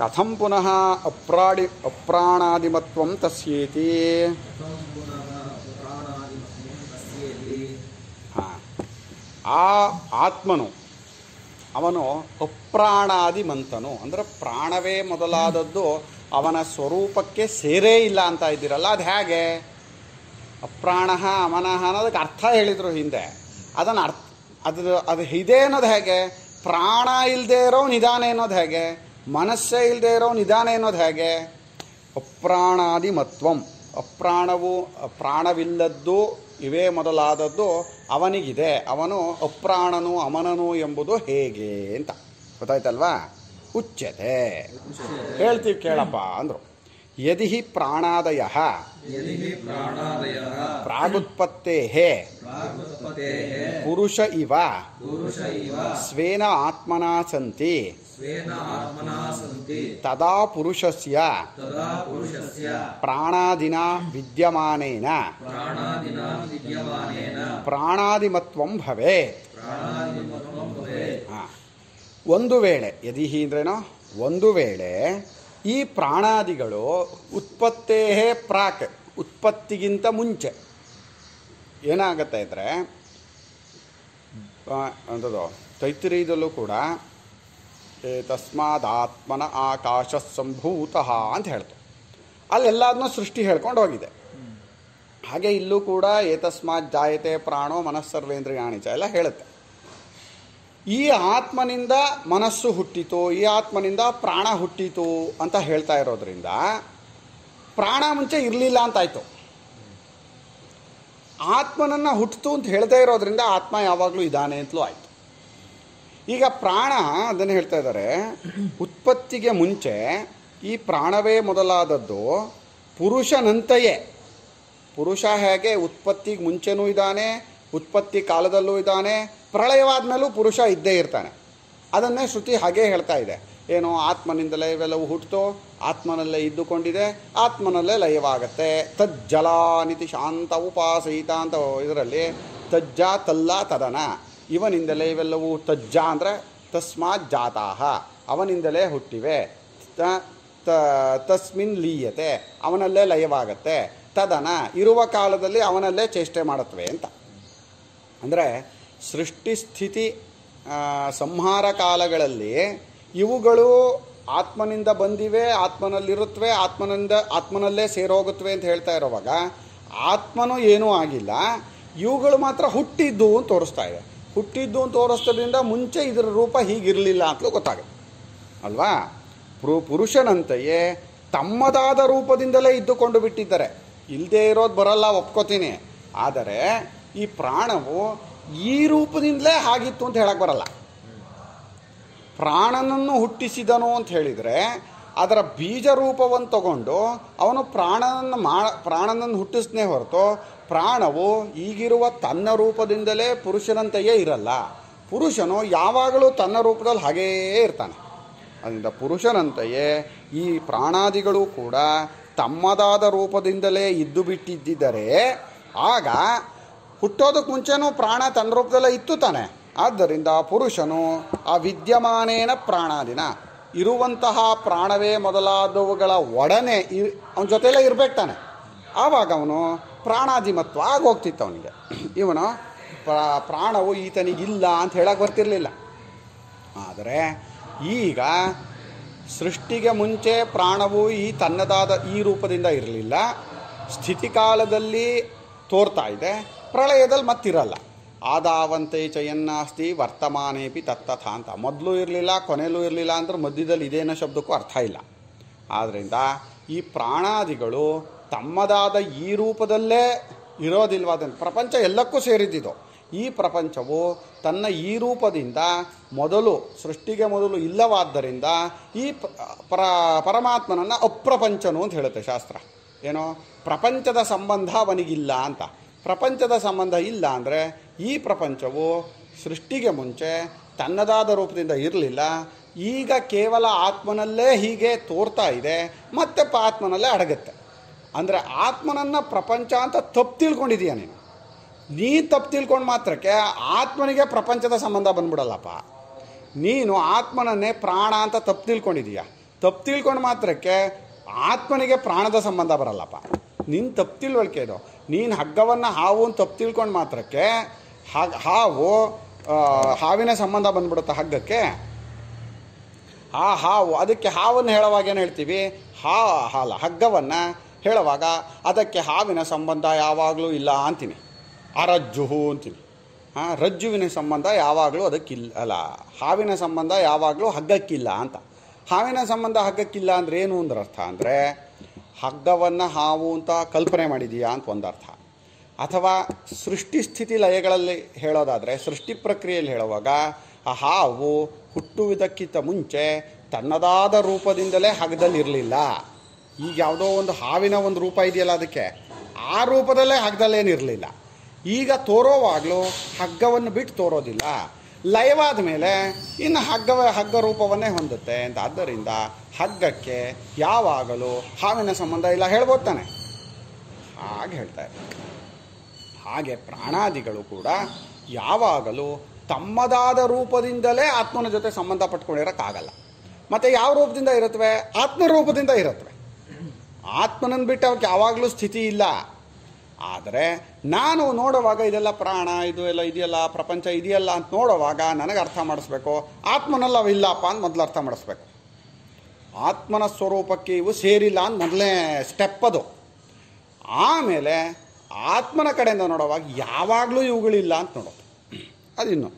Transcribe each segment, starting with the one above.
ಕಥಂ ಪುನಃ ಅಪ್ರಾಡಿ ಅಪ್ರಾಣಾದಿಮತ್ವಂ ತಸ್ಯೇತಿ ಕಥಂ ಪುನಃ ಪ್ರಾಣಾದಿಮತ್ವಂ ತಸ್ಯೇತಿ ಹಾಂ ಆ ಆತ್ಮನು ಅವನು ಅಪ್ರಾಣಾದಿಮಂತನು ಅಂದರೆ ಪ್ರಾಣವೇ ಮೊದಲಾದದ್ದು ಅವನ ಸ್ವರೂಪಕ್ಕೆ ಸೇರೇ ಇಲ್ಲ ಅಂತ ಇದ್ದೀರಲ್ಲ ಅದು ಹೇಗೆ ಅಪ್ರಾಣ ಅಮನಃ ಅನ್ನೋದಕ್ಕೆ ಅರ್ಥ ಹೇಳಿದರು ಹಿಂದೆ ಅದನ್ನು ಅರ್ಥ ಅದು ಅದು ಇದೆ ಅನ್ನೋದು ಹೇಗೆ ಪ್ರಾಣ ಇಲ್ಲದೆ ಇರೋ ನಿಧಾನ ಅನ್ನೋದು ಹೇಗೆ ಮನಸ್ಸೇ ಇಲ್ಲದೆ ಇರೋ ನಿಧಾನ ಅನ್ನೋದು ಹೇಗೆ ಅಪ್ರಾಣಾದಿ ಮತ್ವಂ ಅಪ್ರಾಣವು ಪ್ರಾಣವಿಲ್ಲದ್ದು ಇವೇ ಮೊದಲಾದದ್ದು ಅವನಿಗಿದೆ ಅವನು ಅಪ್ರಾಣನು ಅಮನನು ಎಂಬುದು ಹೇಗೆ ಅಂತ ಗೊತ್ತಾಯ್ತಲ್ವಾ ಉಚ್ಯತೆ ಹೇಳ್ತೀವಿ ಕೇಳಪ್ಪ ಅಂದರು ಯದಿ ಹಿ ಪ್ರಾಣಾದಯ ಯದಿ ಹಿ ಪ್ರಾಣಾದಯಃ ಪ್ರಾಗುತ್ಪತ್ತೇ ಪ್ರಾಗುತ್ಪತ್ತೇಃ ಪುರುಷ ಇವ ಪುರುಷ ಇವ ಸ್ವೇನ ಆತ್ಮನಾ ಸಂತಿ ಸ್ವೇನ ಆತ್ಮನಾ ಸಂತಿ ತದಾ ಪುರುಷಸ್ಯ ತದಾ ಪುರುಷಸ್ಯ ಪ್ರಾಣಾದಿನ ವಿದ್ಯಮಾನೇನ ಪ್ರಾಣಾದಿನ ವಿದ್ಯಮಾನೇನ ಪ್ರಾಣಾದಿಮತ್ವಂ ಭವೇತ್ ಪ್ರಾಣಾದಿಮತ್ವಂ ಭವೇತ್ ಹಾ. ಒಂದು ವೇಳೆ ಯದಿ ಅಂದ್ರೇನೋ ಒಂದು ವೇಳೆ ಈ ಪ್ರಾಣಾದಿಗಳು ಉತ್ಪತ್ತೇ ಪ್ರಾಕ್ ಉತ್ಪತ್ತಿಗಿಂತ ಮುಂಚೆ ಏನಾಗತ್ತೆ ಅಂದರೆ ಅಂಥದ್ದು ತೈತಿರೀಯದಲ್ಲೂ ಕೂಡ ಏ ತಸ್ಮಾದಾತ್ಮನ ಆಕಾಶ ಸಂಭೂತಃ ಅಂತ ಹೇಳ್ತು ಅಲ್ಲೆಲ್ಲದನ್ನೂ ಸೃಷ್ಟಿ ಹೇಳ್ಕೊಂಡು ಹೋಗಿದೆ ಹಾಗೆ ಇಲ್ಲೂ ಕೂಡ ಏತಸ್ಮಾತ್ ಜಾಯತೆ ಪ್ರಾಣೋ ಮನಸ್ಸರ್ವೇಂದ್ರಿಯಾಣಿ ಚ ಎಲ್ಲ ಹೇಳುತ್ತೆ ಈ ಆತ್ಮನಿಂದ ಮನಸ್ಸು ಹುಟ್ಟಿತು ಈ ಆತ್ಮನಿಂದ ಪ್ರಾಣ ಹುಟ್ಟಿತು ಅಂತ ಹೇಳ್ತಾ ಇರೋದ್ರಿಂದ ಪ್ರಾಣ ಮುಂಚೆ ಇರಲಿಲ್ಲ ಅಂತಾಯ್ತು ಆತ್ಮನನ್ನು ಹುಟ್ಟಿತು ಅಂತ ಹೇಳ್ತಾ ಇರೋದ್ರಿಂದ ಆತ್ಮ ಯಾವಾಗಲೂ ಇದ್ದಾನೆ ಅಂತಲೂ ಆಯಿತು ಈಗ ಪ್ರಾಣ ಅದನ್ನು ಹೇಳ್ತಾ ಇದ್ದಾರೆ ಉತ್ಪತ್ತಿಗೆ ಮುಂಚೆ ಈ ಪ್ರಾಣವೇ ಮೊದಲಾದದ್ದು ಪುರುಷನಂತೆಯೇ ಪುರುಷ ಹೇಗೆ ಉತ್ಪತ್ತಿಗೆ ಮುಂಚೆನೂ ಇದ್ದಾನೆ ಉತ್ಪತ್ತಿ ಕಾಲದಲ್ಲೂ ಇದ್ದಾನೆ ಪ್ರಳಯವಾದ ಮೇಲೂ ಪುರುಷ ಇದ್ದೇ ಇರ್ತಾನೆ ಅದನ್ನೇ ಶ್ರುತಿ ಹಾಗೇ ಹೇಳ್ತಾ ಇದೆ ಏನು ಆತ್ಮನಿಂದಲೇ ಇವೆಲ್ಲವೂ ಹುಟ್ಟಿತು ಆತ್ಮನಲ್ಲೇ ಇದ್ದುಕೊಂಡಿದೆ ಆತ್ಮನಲ್ಲೇ ಲಯವಾಗತ್ತೆ ತಜ್ಜಲಾನಿತಿ ಶಾಂತ ಉಪಾಸಹಿತ ಅಂತ ಇದರಲ್ಲಿ ತಜ್ಜ ತಲ್ಲ ತದನ ಇವನಿಂದಲೇ ಇವೆಲ್ಲವೂ ತಜ್ಜ ಅಂದರೆ ತಸ್ಮಾತ್ ಜಾತಾಹ ಅವನಿಂದಲೇ ಹುಟ್ಟಿವೆ ತ- ತ- ತಸ್ಮಿನ್ ಲೀಯತೆ ಅವನಲ್ಲೇ ಲಯವಾಗತ್ತೆ ತದನ ಇರುವ ಕಾಲದಲ್ಲಿ ಅವನಲ್ಲೇ ಚೇಷ್ಟೆ ಮಾಡುತ್ತವೆ ಅಂತ ಅಂದರೆ ಸೃಷ್ಟಿ ಸ್ಥಿತಿ ಆ, ಸಂಹಾರ ಕಾಲಗಳಲ್ಲಿ ಇವುಗಳು ಆತ್ಮನಿಂದ ಬಂದಿವೆ ಆತ್ಮನಲ್ಲಿರುತ್ತವೆ ಆತ್ಮನಿಂದ ಆತ್ಮನಲ್ಲೇ ಸೇರೋಗುತ್ತವೆ ಅಂತ ಹೇಳ್ತಾ ಇರೋವಾಗ ಆತ್ಮನೂ ಏನೂ ಆಗಿಲ್ಲ ಇವುಗಳು ಮಾತ್ರ ಹುಟ್ಟಿದ್ದು ಅಂತ ತೋರಿಸ್ತಾ ಇದೆ ಹುಟ್ಟಿದ್ದು ಅಂತ ತೋರಿಸ್ತದ್ರಿಂದ ಮುಂಚೆ ಇದರ ರೂಪ ಹೀಗಿರಲಿಲ್ಲ ಅಂತಲೂ ಗೊತ್ತಾಗುತ್ತೆ ಅಲ್ವಾ ಪುರು ಪುರುಷನಂತೆಯೇ ತಮ್ಮದಾದ ರೂಪದಿಂದಲೇ ಇದ್ದುಕೊಂಡು ಬಿಟ್ಟಿದ್ದಾರೆ ಇಲ್ಲದೆ ಇರೋದು ಬರಲ್ಲ ಒಪ್ಕೋತೀನಿ ಆದರೆ ಈ ಪ್ರಾಣವು ಈ ರೂಪದಿಂದಲೇ ಹಾಗಿತ್ತು ಅಂತ ಹೇಳಕ್ಕೆ ಬರಲ್ಲ ಪ್ರಾಣನನ್ನು ಹುಟ್ಟಿಸಿದನು ಅಂತ ಹೇಳಿದರೆ ಅದರ ಬೀಜ ರೂಪವನ್ನು ತಗೊಂಡು ಅವನು ಪ್ರಾಣನನ್ನು ಮಾ ಪ್ರಾಣನನ್ನು ಹುಟ್ಟಿಸ್ನೇ ಹೊರತು ಪ್ರಾಣವು ಈಗಿರುವ ತನ್ನ ರೂಪದಿಂದಲೇ ಪುರುಷನಂತೆಯೇ ಇರಲ್ಲ ಪುರುಷನು ಯಾವಾಗಲೂ ತನ್ನ ರೂಪದಲ್ಲಿ ಹಾಗೇ ಇರ್ತಾನೆ ಅದರಿಂದ ಪುರುಷನಂತೆಯೇ ಈ ಪ್ರಾಣಾದಿಗಳು ಕೂಡ ತಮ್ಮದಾದ ರೂಪದಿಂದಲೇ ಇದ್ದು ಬಿಟ್ಟಿದ್ದರೆ ಆಗ ಹುಟ್ಟೋದಕ್ಕೆ ಮುಂಚೆನೂ ಪ್ರಾಣ ತನ್ನ ರೂಪದಲ್ಲೇ ಇತ್ತು ತಾನೆ ಆದ್ದರಿಂದ ಪುರುಷನು ಆ ವಿದ್ಯಮಾನೇನ ಪ್ರಾಣಾದಿನ ಇರುವಂತಹ ಪ್ರಾಣವೇ ಮೊದಲಾದವುಗಳ ಒಡನೆ ಅವನ ಜೊತೆಯಲ್ಲೇ ಇರ್ಬೇಕು ತಾನೆ ಆವಾಗ ಅವನು ಪ್ರಾಣಾಧಿಮತ್ವ ಆಗೋಗ್ತಿತ್ತು ಅವನಿಗೆ ಇವನು ಪ್ರ- ಪ್ರಾಣವು ಈತನಿಗಿಲ್ಲ ಅಂತ ಹೇಳಕ್ಕೆ ಬರ್ತಿರ್ಲಿಲ್ಲ ಆದರೆ ಈಗ ಸೃಷ್ಟಿಗೆ ಮುಂಚೆ ಪ್ರಾಣವು ಈ ತನ್ನದಾದ ಈ ರೂಪದಿಂದ ಇರಲಿಲ್ಲ ಸ್ಥಿತಿಕಾಲದಲ್ಲಿ ತೋರ್ತಾ ಇದೆ ಪ್ರಳಯದಲ್ಲಿ ಮತ್ತಿರಲ್ಲ ಆದಾವಂತೆ ಚಯನ್ನಾಸ್ತಿ ವರ್ತಮಾನೇಪಿ ತತ್ತಥ ಅಂತ ಮೊದಲು ಇರಲಿಲ್ಲ ಕೊನೆಯಲ್ಲೂ ಇರಲಿಲ್ಲ ಅಂದ್ರೆ ಮಧ್ಯದಲ್ಲಿ ಇದೇನೋ ಶಬ್ದಕ್ಕೂ ಅರ್ಥ ಇಲ್ಲ ಆದ್ದರಿಂದ ಈ ಪ್ರಾಣಾದಿಗಳು ತಮ್ಮದಾದ ಈ ರೂಪದಲ್ಲೇ ಇರೋದಿಲ್ವಾದ ಪ್ರಪಂಚ ಎಲ್ಲಕ್ಕೂ ಸೇರಿದ್ದಿದು ಈ ಪ್ರಪಂಚವು ತನ್ನ ಈ ರೂಪದಿಂದ ಮೊದಲು ಸೃಷ್ಟಿಗೆ ಮೊದಲು ಇಲ್ಲವಾದ್ದರಿಂದ ಈ ಪ- ಪರ ಪರಮಾತ್ಮನನ್ನು ಅಪ್ರಪಂಚನು ಅಂತ ಹೇಳುತ್ತೆ ಶಾಸ್ತ್ರ ಏನೋ ಪ್ರಪಂಚದ ಸಂಬಂಧ ಅವನಿಗಿಲ್ಲ ಅಂತ ಪ್ರಪಂಚದ ಸಂಬಂಧ ಇಲ್ಲ ಅಂದರೆ ಈ ಪ್ರಪಂಚವು ಸೃಷ್ಟಿಗೆ ಮುಂಚೆ ತನ್ನದಾದ ರೂಪದಿಂದ ಇರಲಿಲ್ಲ ಈಗ ಕೇವಲ ಆತ್ಮನಲ್ಲೇ ಹೀಗೆ ತೋರ್ತಾ ಇದೆ ಮತ್ತೆ ಪ ಆತ್ಮನಲ್ಲೇ ಅಡಗುತ್ತೆ ಅಂದರೆ ಆತ್ಮನನ್ನು ಪ್ರಪಂಚ ಅಂತ ತಪ್ಪು ತಿಳ್ಕೊಂಡಿದೀಯ ನೀನು ನೀ ತಪ್ಪು ತಿಳ್ಕೊಂಡು ಮಾತ್ರಕ್ಕೆ ಆತ್ಮನಿಗೆ ಪ್ರಪಂಚದ ಸಂಬಂಧ ಬಂದ್ಬಿಡಲ್ಲಪ್ಪ ನೀನು ಆತ್ಮನನ್ನೇ ಪ್ರಾಣ ಅಂತ ತಪ್ಪು ತಿಳ್ಕೊಂಡಿದೀಯ ತಪ್ಪು ತಿಳ್ಕೊಂಡು ಮಾತ್ರಕ್ಕೆ ಆತ್ಮನಿಗೆ ಪ್ರಾಣದ ಸಂಬಂಧ ಬರಲ್ಲಪ್ಪ ನಿನ್ನ ತಪ್ಪು ತಿಳುವಳಿಕೆ ಇದು ನೀನು ಹಗ್ಗವನ್ನು ಹಾವು ಅಂತ ತಪ್ಪು ತಿಳ್ಕೊಂಡು ಮಾತ್ರಕ್ಕೆ ಹಾಗ್ ಹಾವು ಆ, ಹಾವಿನ ಸಂಬಂಧ ಬಂದ್ಬಿಡುತ್ತೆ ಹಗ್ಗಕ್ಕೆ ಆ ಹಾವು ಅದಕ್ಕೆ ಹಾವನ್ನು ಹೇಳುವಾಗ ಏನು ಹೇಳ್ತೀವಿ ಹಾ ಹಾಲ ಹಗ್ಗವನ್ನು ಹೇಳುವಾಗ ಅದಕ್ಕೆ ಹಾವಿನ ಸಂಬಂಧ ಯಾವಾಗಲೂ ಇಲ್ಲ ಅಂತೀನಿ ಅರಜ್ಜುಹು ಅಂತೀನಿ ಹಾಂ ರಜ್ಜುವಿನ ಸಂಬಂಧ ಯಾವಾಗಲೂ ಅದಕ್ಕಿಲ್ಲ ಅಲ್ಲ ಹಾವಿನ ಸಂಬಂಧ ಯಾವಾಗಲೂ ಹಗ್ಗಕ್ಕಿಲ್ಲ ಅಂತ ಹಾವಿನ ಸಂಬಂಧ ಹಗ್ಗಕ್ಕಿಲ್ಲ ಅಂದ್ರೆ ಏನು ಅಂದ್ರೆ ಅರ್ಥ ಅಂದರೆ ಹಗ್ಗವನ್ನು ಹಾವು ಅಂತ ಕಲ್ಪನೆ ಮಾಡಿದೀಯಾ ಅಂತ ಒಂದು ಅರ್ಥ ಅಥವಾ ಸೃಷ್ಟಿ ಸ್ಥಿತಿ ಲಯಗಳಲ್ಲಿ ಹೇಳೋದಾದರೆ ಸೃಷ್ಟಿ ಪ್ರಕ್ರಿಯೆಯಲ್ಲಿ ಹೇಳುವಾಗ ಆ ಹಾವು ಹುಟ್ಟುವುದಕ್ಕಿಂತ ಮುಂಚೆ ತನ್ನದಾದ ರೂಪದಿಂದಲೇ ಹಗ್ಗದಲ್ಲಿ ಇರಲಿಲ್ಲ ಈಗ ಯಾವುದೋ ಒಂದು ಹಾವಿನ ಒಂದು ರೂಪ ಇದೆಯಲ್ಲ ಅದಕ್ಕೆ ಆ ರೂಪದಲ್ಲೇ ಹಗ್ಗದಲ್ಲೇನಿರಲಿಲ್ಲ ಈಗ ತೋರೋವಾಗಲೂ ಹಗ್ಗವನ್ನು ಬಿಟ್ಟು ತೋರೋದಿಲ್ಲ ಲಯವಾದ ಮೇಲೆ ಇನ್ನು ಹಗ್ಗವ ಹಗ್ಗ ರೂಪವನ್ನೇ ಹೊಂದುತ್ತೆ ಅಂತ ಆದ್ದರಿಂದ ಹಗ್ಗಕ್ಕೆ ಯಾವಾಗಲೂ ಹಾವಿನ ಸಂಬಂಧ ಇಲ್ಲ ಹೇಳ್ಬೋದು ತಾನೆ ಹಾಗೆ ಹೇಳ್ತಾ ಇದ್ದಾರೆ ಹಾಗೆ ಪ್ರಾಣಾದಿಗಳು ಕೂಡ ಯಾವಾಗಲೂ ತಮ್ಮದಾದ ರೂಪದಿಂದಲೇ ಆತ್ಮನ ಜೊತೆ ಸಂಬಂಧ ಪಟ್ಕೊಂಡಿರೋಕ್ಕಾಗಲ್ಲ ಮತ್ತು ಯಾವ ರೂಪದಿಂದ ಇರುತ್ತವೆ ಆತ್ಮರೂಪದಿಂದ ಇರುತ್ತವೆ ಆತ್ಮನನ್ನು ಬಿಟ್ಟು ಅವಕ್ಕೆ ಯಾವಾಗಲೂ ಸ್ಥಿತಿ ಇಲ್ಲ ಆದರೆ ನಾನು ನೋಡುವಾಗ ಇದೆಲ್ಲ ಪ್ರಾಣ ಇದು ಎಲ್ಲ ಇದೆಯಲ್ಲ ಪ್ರಪಂಚ ಇದೆಯಲ್ಲ ಅಂತ ನೋಡುವಾಗ ನನಗೆ ಅರ್ಥ ಮಾಡಿಸ್ಬೇಕು ಆತ್ಮನಲ್ಲಿ ಅವಿಲ್ಲಪ್ಪ ಅಂತ ಮೊದಲು ಅರ್ಥ ಮಾಡಿಸ್ಬೇಕು ಆತ್ಮನ ಸ್ವರೂಪಕ್ಕೆ ಇವು ಸೇರಿಲ್ಲ ಅಂತ ಮೊದಲನೇ ಸ್ಟೆಪ್ ಅದು ಆಮೇಲೆ ಆತ್ಮನ ಕಡೆಯಿಂದ ನೋಡುವಾಗ ಯಾವಾಗಲೂ ಇವುಗಳಿಲ್ಲ ಅಂತ ನೋಡೋದು ಅದು ಇನ್ನೊಂದು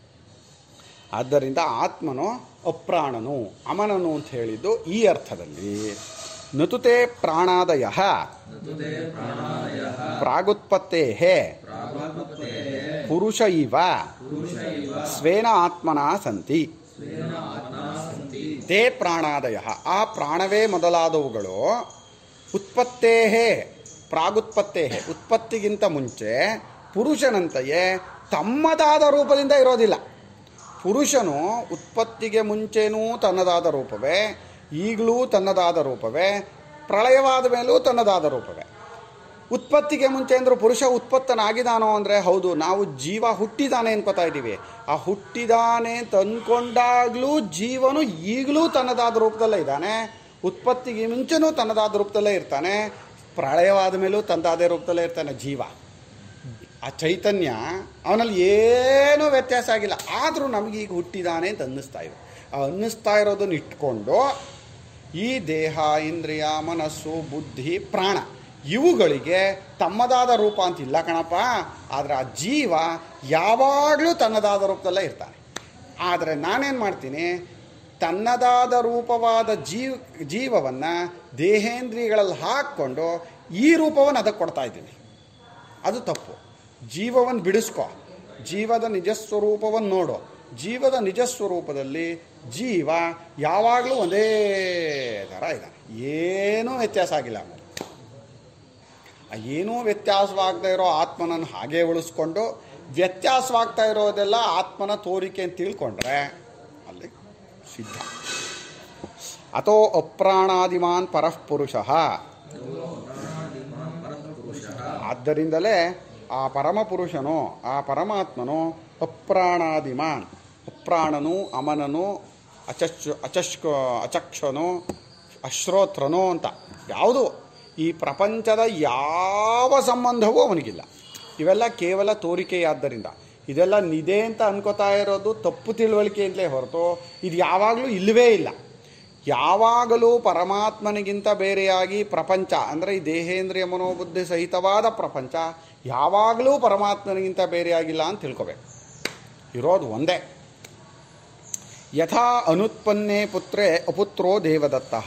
ಆದ್ದರಿಂದ ಆತ್ಮನು ಅಪ್ರಾಣನು ಅಮನನು ಅಂತ ಹೇಳಿದ್ದು ಈ ಅರ್ಥದಲ್ಲಿ ನತುತೆ ಪ್ರಾಣಾದಯ ನತುತೆ ಪ್ರಾಣಾದಯಃ ಪ್ರಾಗುತ್ಪತ್ತೇ ಪ್ರಾಗುತ್ಪತ್ತೇಃ ಪುರುಷ ಇವ ಪುರುಷ ಇವ ಸ್ವೇನ ಆತ್ಮನ ಸಂತಿ ಸ್ವೇನ ಆತ್ಮನಾ ಸಂತಿ ತೇ ಪ್ರಾಣಾದಯ ಆ ಪ್ರಾಣವೇ ಮೊದಲಾದವುಗಳು ಉತ್ಪತ್ತೇ ಪ್ರಾಗುತ್ಪತ್ತೇ ಉತ್ಪತ್ತಿಗಿಂತ ಮುಂಚೆ ಪುರುಷನಂತೆಯೇ ತಮ್ಮದಾದ ರೂಪದಿಂದ ಇರೋದಿಲ್ಲ ಪುರುಷನು ಉತ್ಪತ್ತಿಗೆ ಮುಂಚೆನೂ ತನ್ನದಾದ ರೂಪವೇ ಈಗಲೂ ತನ್ನದಾದ ರೂಪವೇ ಪ್ರಳಯವಾದ ಮೇಲೂ ತನ್ನದಾದ ರೂಪವೇ ಉತ್ಪತ್ತಿಗೆ ಮುಂಚೆ ಅಂದರೂ ಪುರುಷ ಉತ್ಪತ್ತನಾಗಿದ್ದಾನೋ ಅಂದರೆ ಹೌದು ನಾವು ಜೀವ ಹುಟ್ಟಿದಾನೆ ಅನ್ಕೋತಾ ಇದ್ದೀವಿ ಆ ಹುಟ್ಟಿದಾನೆ ಅಂತ ಅಂದ್ಕೊಂಡಾಗಲೂ ಜೀವನು ಈಗಲೂ ತನ್ನದಾದ ರೂಪದಲ್ಲೇ ಇದ್ದಾನೆ ಉತ್ಪತ್ತಿಗೆ ಮುಂಚೆನೂ ತನ್ನದಾದ ರೂಪದಲ್ಲೇ ಇರ್ತಾನೆ ಪ್ರಳಯವಾದ ಮೇಲೂ ತನ್ನದಾದ ರೂಪದಲ್ಲೇ ಇರ್ತಾನೆ ಜೀವ ಆ ಚೈತನ್ಯ ಅವನಲ್ಲಿ ಏನೂ ವ್ಯತ್ಯಾಸ ಆಗಿಲ್ಲ ಆದರೂ ನಮಗೆ ಈಗ ಹುಟ್ಟಿದಾನೆ ಅಂತ ಅನ್ನಿಸ್ತಾ ಇದೆ ಆ ಅನ್ನಿಸ್ತಾ ಇರೋದನ್ನ ಇಟ್ಕೊಂಡು ಈ ದೇಹ ಇಂದ್ರಿಯ ಮನಸ್ಸು ಬುದ್ಧಿ ಪ್ರಾಣ ಇವುಗಳಿಗೆ ತಮ್ಮದಾದ ರೂಪ ಅಂತ ಇಲ್ಲ ಕಣಪ್ಪ ಆದರೆ ಆ ಜೀವ ಯಾವಾಗಲೂ ತನ್ನದಾದ ರೂಪದಲ್ಲೇ ಇರ್ತಾನೆ ಆದರೆ ನಾನೇನು ಮಾಡ್ತೀನಿ ತನ್ನದಾದ ರೂಪವಾದ ಜೀವ ಜೀವವನ್ನು ದೇಹೇಂದ್ರಿಯಗಳಲ್ಲಿ ಹಾಕ್ಕೊಂಡು ಈ ರೂಪವನ್ನು ಅದಕ್ಕೆ ಕೊಡ್ತಾ ಇದ್ದೀನಿ ಅದು ತಪ್ಪು ಜೀವವನ್ನು ಬಿಡಿಸ್ಕೊ ಜೀವದ ನಿಜಸ್ವರೂಪವನ್ನು ನೋಡು ಜೀವದ ನಿಜಸ್ವರೂಪದಲ್ಲಿ ಜೀವ ಯಾವಾಗಲೂ ಒಂದೇ ಥರ ಇದ್ದಾನೆ ಏನೂ ವ್ಯತ್ಯಾಸ ಆಗಿಲ್ಲ ಆಮೇಲೆ ಆ ಏನೂ ವ್ಯತ್ಯಾಸವಾಗದೇ ಇರೋ ಆತ್ಮನನ್ನು ಹಾಗೆ ಉಳಿಸ್ಕೊಂಡು ವ್ಯತ್ಯಾಸವಾಗ್ತಾ ಇರೋದೆಲ್ಲ ಆತ್ಮನ ತೋರಿಕೆ ಅಂತ ತಿಳ್ಕೊಂಡ್ರೆ ಅಲ್ಲಿ ಸಿದ್ಧ ಅಥೋ ಅಪ್ರಾಣಾದಿಮಾನ್ ಪರಃ ಪುರುಷಃ ಆದ್ದರಿಂದಲೇ ಆ ಪರಮಪುರುಷನು ಆ ಪರಮಾತ್ಮನು ಅಪ್ರಾಣಾದಿಮಾನ್ ಅಪ್ರಾಣನು ಅಮನನು ಅಚಶ್ ಅಚಶ್ಕ ಅಚಕ್ಷನು ಅಶ್ರೋತ್ರನು ಅಂತ ಯಾವುದು ಈ ಪ್ರಪಂಚದ ಯಾವ ಸಂಬಂಧವೂ ಅವನಿಗಿಲ್ಲ ಇವೆಲ್ಲ ಕೇವಲ ತೋರಿಕೆಯಾದ್ದರಿಂದ ಇದೆಲ್ಲ ನಿದೆ ಅಂತ ಅನ್ಕೋತಾ ಇರೋದು ತಪ್ಪು ತಿಳುವಳಿಕೆಯಿಂದಲೇ ಹೊರತು ಇದು ಯಾವಾಗಲೂ ಇಲ್ಲವೇ ಇಲ್ಲ ಯಾವಾಗಲೂ ಪರಮಾತ್ಮನಿಗಿಂತ ಬೇರೆಯಾಗಿ ಪ್ರಪಂಚ ಅಂದರೆ ಈ ದೇಹೇಂದ್ರಿಯ ಮನೋಬುದ್ಧಿ ಸಹಿತವಾದ ಪ್ರಪಂಚ ಯಾವಾಗಲೂ ಪರಮಾತ್ಮನಿಗಿಂತ ಬೇರೆಯಾಗಿಲ್ಲ ಅಂತ ತಿಳ್ಕೊಬೇಕು ಇರೋದು ಒಂದೇ ಯಥಾ ಅನುತ್ಪನ್ನೇ ಪುತ್ರೇ ಅಪುತ್ರೋ ದೇವದತ್ತಃ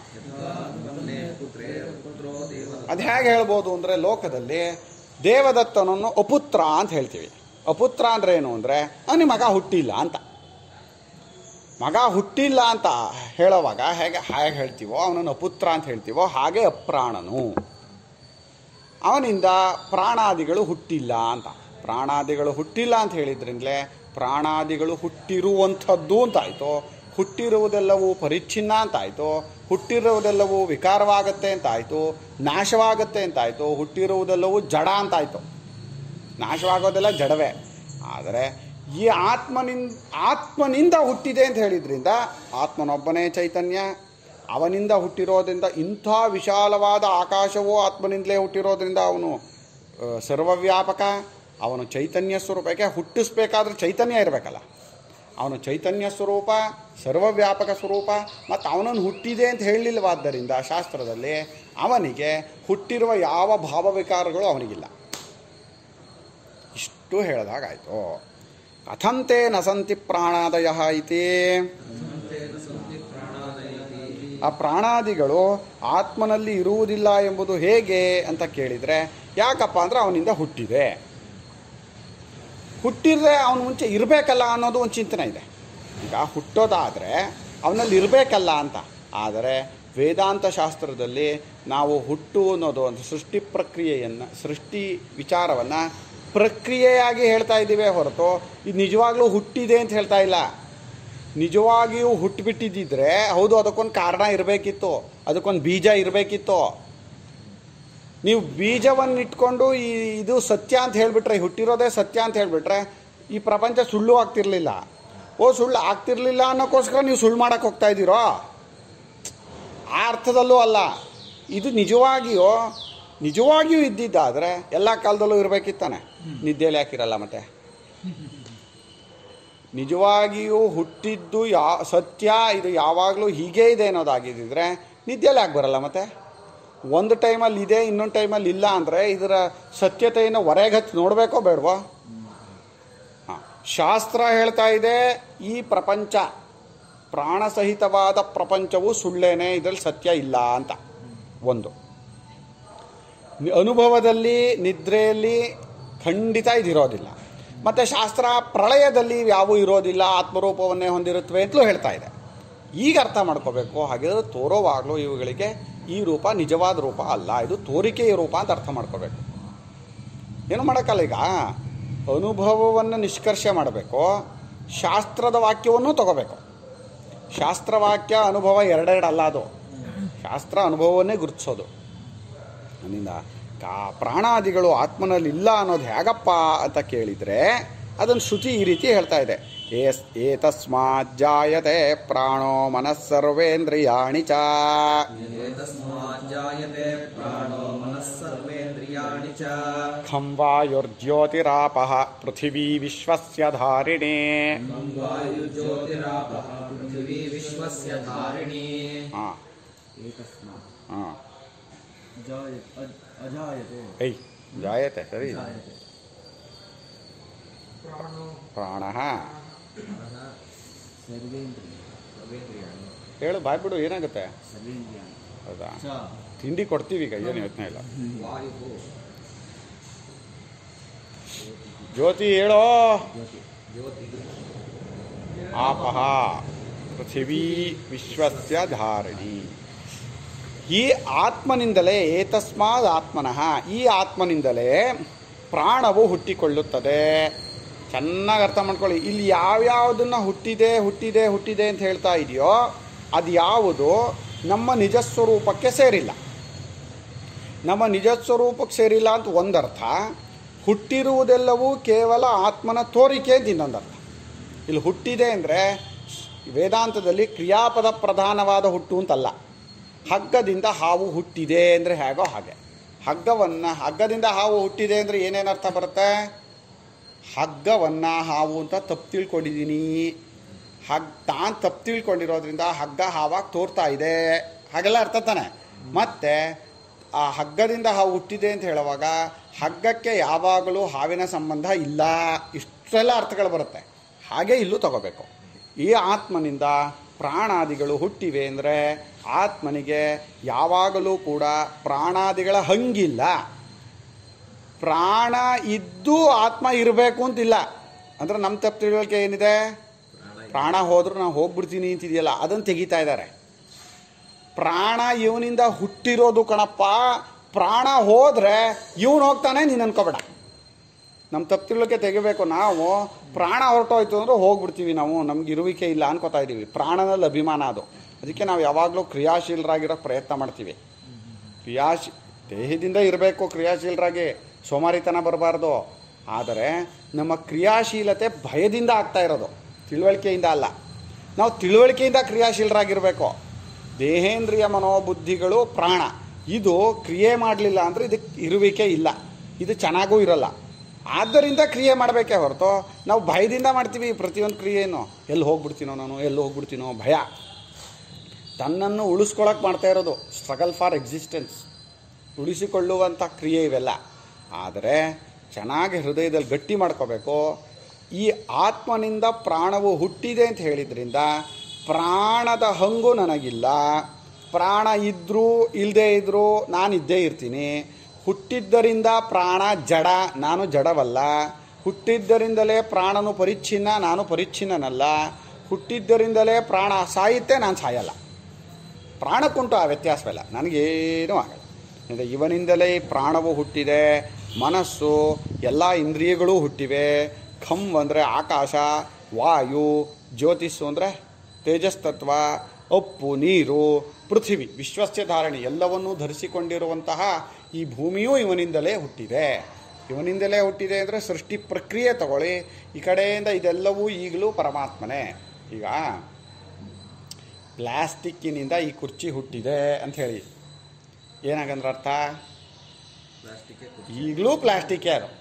ಅದು ಹೇಗೆ ಹೇಳ್ಬೋದು ಅಂದರೆ ಲೋಕದಲ್ಲಿ ದೇವದತ್ತನನ್ನು ಅಪುತ್ರ ಅಂತ ಹೇಳ್ತೀವಿ ಅಪುತ್ರ ಅಂದ್ರೆ ಏನು ಅಂದರೆ ಅವನಿಗೆ ಮಗ ಹುಟ್ಟಿಲ್ಲ ಅಂತ ಮಗ ಹುಟ್ಟಿಲ್ಲ ಅಂತ ಹೇಳೋವಾಗ ಹೇಗೆ ಹೇಗೆ ಹೇಳ್ತೀವೋ ಅವನನ್ನು ಅಪುತ್ರ ಅಂತ ಹೇಳ್ತೀವೋ ಹಾಗೆ ಅಪ್ರಾಣನು ಅವನಿಂದ ಪ್ರಾಣಾದಿಗಳು ಹುಟ್ಟಿಲ್ಲ ಅಂತ ಪ್ರಾಣಾದಿಗಳು ಹುಟ್ಟಿಲ್ಲ ಅಂತ ಹೇಳಿದ್ರಿಂದಲೇ ಪ್ರಾಣಾದಿಗಳು ಹುಟ್ಟಿರುವಂಥದ್ದು ಅಂತಾಯಿತು ಹುಟ್ಟಿರುವುದೆಲ್ಲವೂ ಪರಿಚ್ಛಿನ್ನ ಅಂತಾಯಿತು ಹುಟ್ಟಿರುವುದೆಲ್ಲವೂ ವಿಕಾರವಾಗತ್ತೆ ಅಂತಾಯಿತು ನಾಶವಾಗತ್ತೆ ಅಂತಾಯಿತು ಹುಟ್ಟಿರುವುದೆಲ್ಲವೂ ಜಡ ಅಂತಾಯಿತು ನಾಶವಾಗೋದೆಲ್ಲ ಜಡವೇ ಆದರೆ ಈ ಆತ್ಮನಿಂದ ಆತ್ಮನಿಂದ ಹುಟ್ಟಿದೆ ಅಂತ ಹೇಳಿದ್ರಿಂದ ಆತ್ಮನೊಬ್ಬನೇ ಚೈತನ್ಯ ಅವನಿಂದ ಹುಟ್ಟಿರೋದ್ರಿಂದ ಇಂಥ ವಿಶಾಲವಾದ ಆಕಾಶವೂ ಆತ್ಮನಿಂದಲೇ ಹುಟ್ಟಿರೋದ್ರಿಂದ ಅವನು ಆ, ಸರ್ವವ್ಯಾಪಕ ಅವನು ಚೈತನ್ಯ ಸ್ವರೂಪ ಯಾಕೆ ಹುಟ್ಟಿಸ್ಬೇಕಾದ್ರೆ ಚೈತನ್ಯ ಇರಬೇಕಲ್ಲ ಅವನು ಚೈತನ್ಯ ಸ್ವರೂಪ ಸರ್ವವ್ಯಾಪಕ ಸ್ವರೂಪ ಮತ್ತು ಅವನನ್ನು ಹುಟ್ಟಿದೆ ಅಂತ ಹೇಳಲಿಲ್ಲವಾದ್ದರಿಂದ ಶಾಸ್ತ್ರದಲ್ಲಿ ಅವನಿಗೆ ಹುಟ್ಟಿರುವ ಯಾವ ಭಾವವಿಕಾರಗಳು ಅವನಿಗಿಲ್ಲ ಇಷ್ಟು ಹೇಳಿದಾಗಾಯಿತು ಕಥಂತೆ ನಸಂತಿ ಪ್ರಾಣಾದಯ ಇತಿ ಆ ಪ್ರಾಣಾದಿಗಳು ಆತ್ಮನಲ್ಲಿ ಇರುವುದಿಲ್ಲ ಎಂಬುದು ಹೇಗೆ ಅಂತ ಕೇಳಿದರೆ ಯಾಕಪ್ಪ ಅಂದರೆ ಅವನಿಂದ ಹುಟ್ಟಿದೆ ಹುಟ್ಟಿದ್ರೆ ಅವನ ಮುಂಚೆ ಇರಬೇಕಲ್ಲ ಅನ್ನೋದು ಒಂದು ಚಿಂತನೆ ಇದೆ ಈಗ ಹುಟ್ಟೋದಾದರೆ ಅವನಲ್ಲಿ ಇರಬೇಕಲ್ಲ ಅಂತ ಆದರೆ ವೇದಾಂತ ಶಾಸ್ತ್ರದಲ್ಲಿ ನಾವು ಹುಟ್ಟು ಅನ್ನೋದು ಒಂದು ಸೃಷ್ಟಿ ಪ್ರಕ್ರಿಯೆಯನ್ನು ಸೃಷ್ಟಿ ವಿಚಾರವನ್ನು ಪ್ರಕ್ರಿಯೆಯಾಗಿ ಹೇಳ್ತಾ ಇದ್ದೀವಿ ಹೊರತು ಇದು ನಿಜವಾಗ್ಲೂ ಹುಟ್ಟಿದೆ ಅಂತ ಹೇಳ್ತಾ ಇಲ್ಲ ನಿಜವಾಗಿಯೂ ಹುಟ್ಟುಬಿಟ್ಟಿದ್ದಿದ್ರೆ ಹೌದು ಅದಕ್ಕೊಂದು ಕಾರಣ ಇರಬೇಕಿತ್ತು ಅದಕ್ಕೊಂದು ಬೀಜ ಇರಬೇಕಿತ್ತು ನೀವು ಬೀಜವನ್ನು ಇಟ್ಕೊಂಡು ಈ ಇದು ಸತ್ಯ ಅಂತ ಹೇಳಿಬಿಟ್ರೆ ಹುಟ್ಟಿರೋದೇ ಸತ್ಯ ಅಂತ ಹೇಳಿಬಿಟ್ರೆ ಈ ಪ್ರಪಂಚ ಸುಳ್ಳು ಆಗ್ತಿರ್ಲಿಲ್ಲ ಓ ಸುಳ್ಳು ಆಗ್ತಿರ್ಲಿಲ್ಲ ಅನ್ನೋಕ್ಕೋಸ್ಕರ ನೀವು ಸುಳ್ಳು ಮಾಡಕ್ಕೆ ಹೋಗ್ತಾ ಇದ್ದೀರೋ ಆ ಅರ್ಥದಲ್ಲೂ ಅಲ್ಲ ಇದು ನಿಜವಾಗಿಯೋ ನಿಜವಾಗಿಯೂ ಇದ್ದಿದ್ದಾದರೆ ಎಲ್ಲ ಕಾಲದಲ್ಲೂ ಇರಬೇಕಿತ್ತಾನೆ ನಿದ್ದೆಯಲ್ಲಿ ಹಾಕಿರಲ್ಲ ಮತ್ತೆ ನಿಜವಾಗಿಯೂ ಹುಟ್ಟಿದ್ದು ಯಾ ಸತ್ಯ ಇದು ಯಾವಾಗಲೂ ಹೀಗೇ ಇದೆ ಅನ್ನೋದಾಗಿದ್ದಿದ್ರೆ ನಿದ್ದೆಯಲ್ಲಿ ಯಾಕೆ ಬರಲ್ಲ ಮತ್ತೆ ಒಂದು ಟೈಮಲ್ಲಿ ಇದೆ ಇನ್ನೊಂದು ಟೈಮಲ್ಲಿ ಇಲ್ಲ ಅಂದರೆ ಇದರ ಸತ್ಯತೆಯನ್ನು ಹೊರಗೆ ಹಚ್ಚಿ ನೋಡಬೇಕೋ ಬೇಡವೋ ಹಾಂ ಶಾಸ್ತ್ರ ಹೇಳ್ತಾ ಇದೆ ಈ ಪ್ರಪಂಚ ಪ್ರಾಣಸಹಿತವಾದ ಪ್ರಪಂಚವು ಸುಳ್ಳೇನೆ ಇದರಲ್ಲಿ ಸತ್ಯ ಇಲ್ಲ ಅಂತ ಒಂದು ನಿ- ಅನುಭವದಲ್ಲಿ ನಿದ್ರೆಯಲ್ಲಿ ಖಂಡಿತ ಇದಿರೋದಿಲ್ಲ ಮತ್ತು ಶಾಸ್ತ್ರ ಪ್ರಳಯದಲ್ಲಿ ಯಾವೂ ಇರೋದಿಲ್ಲ ಆತ್ಮರೂಪವನ್ನೇ ಹೊಂದಿರುತ್ತವೆ ಅಂತಲೂ ಹೇಳ್ತಾ ಇದೆ ಈಗ ಅರ್ಥ ಮಾಡ್ಕೋಬೇಕು ಹಾಗಿದ್ರೆ ತೋರೋವಾಗಲೂ ಇವುಗಳಿಗೆ ಈ ರೂಪ ನಿಜವಾದ ರೂಪ ಅಲ್ಲ ಇದು ತೋರಿಕೆಯ ರೂಪ ಅಂತ ಅರ್ಥ ಮಾಡ್ಕೋಬೇಕು ಏನು ಮಾಡೋಕ್ಕಲ್ಲ ಈಗ ಅನುಭವವನ್ನು ನಿಷ್ಕರ್ಷೆ ಮಾಡಬೇಕು ಶಾಸ್ತ್ರದ ವಾಕ್ಯವನ್ನು ತಗೋಬೇಕು ಶಾಸ್ತ್ರವಾಕ್ಯ ಅನುಭವ ಎರಡೆರಡು ಅಲ್ಲ ಅದು ಶಾಸ್ತ್ರ ಅನುಭವವನ್ನೇ ಗುರುತಿಸೋದು ಅದರಿಂದ ಕಾ ಪ್ರಾಣಾದಿಗಳು ಆತ್ಮನಲ್ಲಿ ಇಲ್ಲ ಅನ್ನೋದು ಹೇಗಪ್ಪ ಅಂತ ಕೇಳಿದರೆ ಅದನ್ನು ಶ್ರುತಿ ಈ ರೀತಿ ಹೇಳ್ತಾ ಇದೆ ಏಸ್ ಏತಸ್ಮಾತ್ ಜಾಯತೆ ಪ್ರಾಣೋ ಮನಸ್ಸರ್ವೇಂದ್ರಿಯಾಣಿ ಚ एतस्माज्जायते प्राणो मनः सर्वेन्द्रियाणि च ಖಂ ವಾಯುರ್ಜ್ಯೋತಿರಾಪಃ ಪೃಥಿವೀ ವಿಶ್ವಸ್ಯ ಧಾರಿಣಿ वायुज्योतिरापः पृथिवी विश्वस्य धारिणी ಹಾಂ ಏತಸ್ಮಾತ್ ಹಾಂ ಜಾಯ ಅಜ್- ಅಜಾಯತೆ ಐ ಜಾಯತೆ ಸರಿ ಜಾಯತೆ ಪ್ರಾಣ ಸರ್ವೇಂದ್ರಿಯ सर्वेन्द्रियाणि ಹೇಳು ಬಾಯ್ಬಿಡು ಏನಾಗುತ್ತೆ ಸರ್ವೇಂದ್ರಿಯಾಣಿ ಹೌದಾ ಚ ತಿಂಡಿ ಕೊಡ್ತೀವಿ ಈಗ ಏನು ಯೋಚನೆ ಇಲ್ಲ वायुः ಜ್ಯೋತಿ ಹೇಳೋ ಜ್ಯೋತಿ ज्योतिः ಆಪಹ ಪೃಥಿವೀ ವಿಶ್ವಸ್ಯ ಧಾರಿಣಿ ಈ ಆತ್ಮನಿಂದಲೇ ಏತಸ್ಮಾದ್ ಆತ್ಮನಃ ಈ ಆತ್ಮನಿಂದಲೇ ಪ್ರಾಣವು ಹುಟ್ಟಿಕೊಳ್ಳುತ್ತದೆ ಚೆನ್ನಾಗಿ ಅರ್ಥ ಮಾಡ್ಕೊಳ್ಳಿ ಇಲ್ಲಿ ಯಾವ್ಯಾವುದನ್ನು ಹುಟ್ಟಿದೆ ಹುಟ್ಟಿದೆ ಹುಟ್ಟಿದೆ ಅಂತ ಹೇಳ್ತಾ ಇದೆಯೋ ಅದು ಯಾವುದು ನಮ್ಮ ನಿಜ ಸ್ವರೂಪಕ್ಕೆ ಸೇರಿಲ್ಲ ನಮ್ಮ ನಿಜ ಸ್ವರೂಪಕ್ಕೆ ಸೇರಿಲ್ಲ ಅಂತ ಒಂದರ್ಥ ಹುಟ್ಟಿರುವುದೆಲ್ಲವೂ ಕೇವಲ ಆತ್ಮನ ತೋರಿಕೆ ಅಂತ ಇನ್ನೊಂದರ್ಥ ಇಲ್ಲಿ ಹುಟ್ಟಿದೆ ಅಂದರೆ ವೇದಾಂತದಲ್ಲಿ ಕ್ರಿಯಾಪದ ಪ್ರಧಾನವಾದ ಹುಟ್ಟು ಅಂತಲ್ಲ ಹಗ್ಗದಿಂದ ಹಾವು ಹುಟ್ಟಿದೆ ಅಂದರೆ ಹೇಗೋ ಹಾಗೆ ಹಗ್ಗವನ್ನು ಹಗ್ಗದಿಂದ ಹಾವು ಹುಟ್ಟಿದೆ ಅಂದರೆ ಏನೇನು ಅರ್ಥ ಬರುತ್ತೆ ಹಗ್ಗವನ್ನು ಹಾವು ಅಂತ ತಪ್ಪು ತಿಳ್ಕೊಂಡಿದ್ದೀನಿ ಹಗ್ ತಾನು ತಪ್ಪು ತಿಳ್ಕೊಂಡಿರೋದ್ರಿಂದ ಹಗ್ಗ ಹಾವಾಗಿ ತೋರ್ತಾ ಇದೆ ಹಾಗೆಲ್ಲ ಅರ್ಥ ತಾನೆ ಮತ್ತು ಆ ಹಗ್ಗದಿಂದ ಹಾವು ಹುಟ್ಟಿದೆ ಅಂತ ಹೇಳುವಾಗ ಹಗ್ಗಕ್ಕೆ ಯಾವಾಗಲೂ ಹಾವಿನ ಸಂಬಂಧ ಇಲ್ಲ ಇಷ್ಟೆಲ್ಲ ಅರ್ಥಗಳು ಬರುತ್ತೆ ಹಾಗೆ ಇಲ್ಲೂ ತಗೋಬೇಕು ಈ ಆತ್ಮನಿಂದ ಪ್ರಾಣಾದಿಗಳು ಹುಟ್ಟಿವೆ ಅಂದರೆ ಆತ್ಮನಿಗೆ ಯಾವಾಗಲೂ ಕೂಡ ಪ್ರಾಣಾದಿಗಳ ಹಂಗಿಲ್ಲ ಪ್ರಾಣ ಇದ್ದು ಆತ್ಮ ಇರಬೇಕು ಅಂತಿಲ್ಲ ಅಂದರೆ ನಮ್ಮ ತಪ್ಪು ತಿಳುವಳಿಕೆ ಏನಿದೆ ಪ್ರಾಣ ಹೋದ್ರೂ ನಾವು ಹೋಗ್ಬಿಡ್ತೀನಿ ಅಂತಿದೆಯಲ್ಲ ಅದನ್ನು ತೆಗಿತಾ ಇದ್ದಾರೆ ಪ್ರಾಣ ಇವನಿಂದ ಹುಟ್ಟಿರೋದು ಕಣಪ್ಪ ಪ್ರಾಣ ಹೋದರೆ ಇವನು ಹೋಗ್ತಾನೆ ನೀನು ಅನ್ಕೋಬೇಡ ನಮ್ಮ ತಪ್ಪು ತಿಳುವಳಿಕೆ ತೆಗಿಬೇಕು ನಾವು ಪ್ರಾಣ ಹೊರಟೋಯ್ತು ಅಂದ್ರೆ ಹೋಗ್ಬಿಡ್ತೀವಿ ನಾವು ನಮ್ಗೆ ಇರುವಿಕೆ ಇಲ್ಲ ಅನ್ಕೋತಾ ಇದ್ದೀವಿ ಪ್ರಾಣನಲ್ಲಿ ಅಭಿಮಾನ ಅದು ಅದಕ್ಕೆ ನಾವು ಯಾವಾಗಲೂ ಕ್ರಿಯಾಶೀಲರಾಗಿರೋಕ್ಕೆ ಪ್ರಯತ್ನ ಮಾಡ್ತೀವಿ ಕ್ರಿಯಾಶಿ ದೇಹದಿಂದ ಇರಬೇಕು ಕ್ರಿಯಾಶೀಲರಾಗಿ ಸೋಮಾರಿತನ ಬರಬಾರ್ದು ಆದರೆ ನಮ್ಮ ಕ್ರಿಯಾಶೀಲತೆ ಭಯದಿಂದ ಆಗ್ತಾ ಇರೋದು ತಿಳುವಳಿಕೆಯಿಂದ ಅಲ್ಲ ನಾವು ತಿಳುವಳಿಕೆಯಿಂದ ಕ್ರಿಯಾಶೀಲರಾಗಿರಬೇಕು ದೇಹೇಂದ್ರಿಯ ಮನೋಬುದ್ಧಿಗಳು ಪ್ರಾಣ ಇದು ಕ್ರಿಯೆ ಮಾಡಲಿಲ್ಲ ಅಂದರೆ ಇದಕ್ಕೆ ಇರುವಿಕೆ ಇಲ್ಲ ಇದು ಚೆನ್ನಾಗೂ ಇರಲ್ಲ ಆದ್ದರಿಂದ ಕ್ರಿಯೆ ಮಾಡಬೇಕೇ ಹೊರತು ನಾವು ಭಯದಿಂದ ಮಾಡ್ತೀವಿ ಪ್ರತಿಯೊಂದು ಕ್ರಿಯೆಯನ್ನು ಎಲ್ಲಿ ಹೋಗ್ಬಿಡ್ತೀನೋ ನಾನು ಎಲ್ಲಿ ಹೋಗ್ಬಿಡ್ತೀನೋ ಭಯ ತನ್ನನ್ನು ಉಳಿಸ್ಕೊಳಕ್ಕೆ ಮಾಡ್ತಾ ಇರೋದು ಸ್ಟ್ರಗಲ್ ಫಾರ್ ಎಕ್ಸಿಸ್ಟೆನ್ಸ್ ಉಳಿಸಿಕೊಳ್ಳುವಂಥ ಕ್ರಿಯೆ ಇವೆಲ್ಲ ಆದರೆ ಚೆನ್ನಾಗಿ ಹೃದಯದಲ್ಲಿ ಗಟ್ಟಿ ಮಾಡ್ಕೋಬೇಕು ಈ ಆತ್ಮನಿಂದ ಪ್ರಾಣವು ಹುಟ್ಟಿದೆ ಅಂತ ಹೇಳಿದ್ರಿಂದ ಪ್ರಾಣದ ಹಂಗು ನನಗಿಲ್ಲ ಪ್ರಾಣ ಇದ್ದರೂ ಇಲ್ಲದೇ ಇದ್ದರೂ ನಾನು ಇದ್ದೇ ಇರ್ತೀನಿ ಹುಟ್ಟಿದ್ದರಿಂದ ಪ್ರಾಣ ಜಡ ನಾನು ಜಡವಲ್ಲ ಹುಟ್ಟಿದ್ದರಿಂದಲೇ ಪ್ರಾಣನು ಪರಿಚ್ಛಿನ್ನ ನಾನು ಪರಿಚ್ಛಿನ್ನನಲ್ಲ ಹುಟ್ಟಿದ್ದರಿಂದಲೇ ಪ್ರಾಣ ಸಾಯುತ್ತೆ ನಾನು ಸಾಯಲ್ಲ ಪ್ರಾಣಕ್ಕುಂಟು ಆ ವ್ಯತ್ಯಾಸವಿಲ್ಲ ನನಗೇನೂ ಆಗಲ್ಲ ಅಂದರೆ ಇವನಿಂದಲೇ ಈ ಪ್ರಾಣವು ಹುಟ್ಟಿದೆ ಮನಸ್ಸು ಎಲ್ಲ ಇಂದ್ರಿಯಗಳೂ ಹುಟ್ಟಿವೆ ಖಂ ಅಂದರೆ ಆಕಾಶ ವಾಯು ಜ್ಯೋತಿಸ್ಸು ಅಂದರೆ ತೇಜಸ್ತತ್ವ ಅಪ್ಪು ನೀರು ಪೃಥಿವಿ ವಿಶ್ವಸ್ಯ ಧಾರಣೆ ಎಲ್ಲವನ್ನೂ ಧರಿಸಿಕೊಂಡಿರುವಂತಹ ಈ ಭೂಮಿಯೂ ಇವನಿಂದಲೇ ಹುಟ್ಟಿದೆ ಇವನಿಂದಲೇ ಹುಟ್ಟಿದೆ ಅಂದರೆ ಸೃಷ್ಟಿ ಪ್ರಕ್ರಿಯೆ ತಗೊಳ್ಳಿ ಈ ಕಡೆಯಿಂದ ಇದೆಲ್ಲವೂ ಈಗಲೂ ಪರಮಾತ್ಮನೇ ಈಗ ಪ್ಲಾಸ್ಟಿಕ್ಕಿನಿಂದ ಈ ಕುರ್ಚಿ ಹುಟ್ಟಿದೆ ಅಂತ ಹೇಳಿ ಏನಾಗಂದ್ರೆ ಅರ್ಥ ಪ್ಲಾಸ್ಟಿಕ್ ಈಗಲೂ ಪ್ಲಾಸ್ಟಿಕ್ಕೇ ಅದು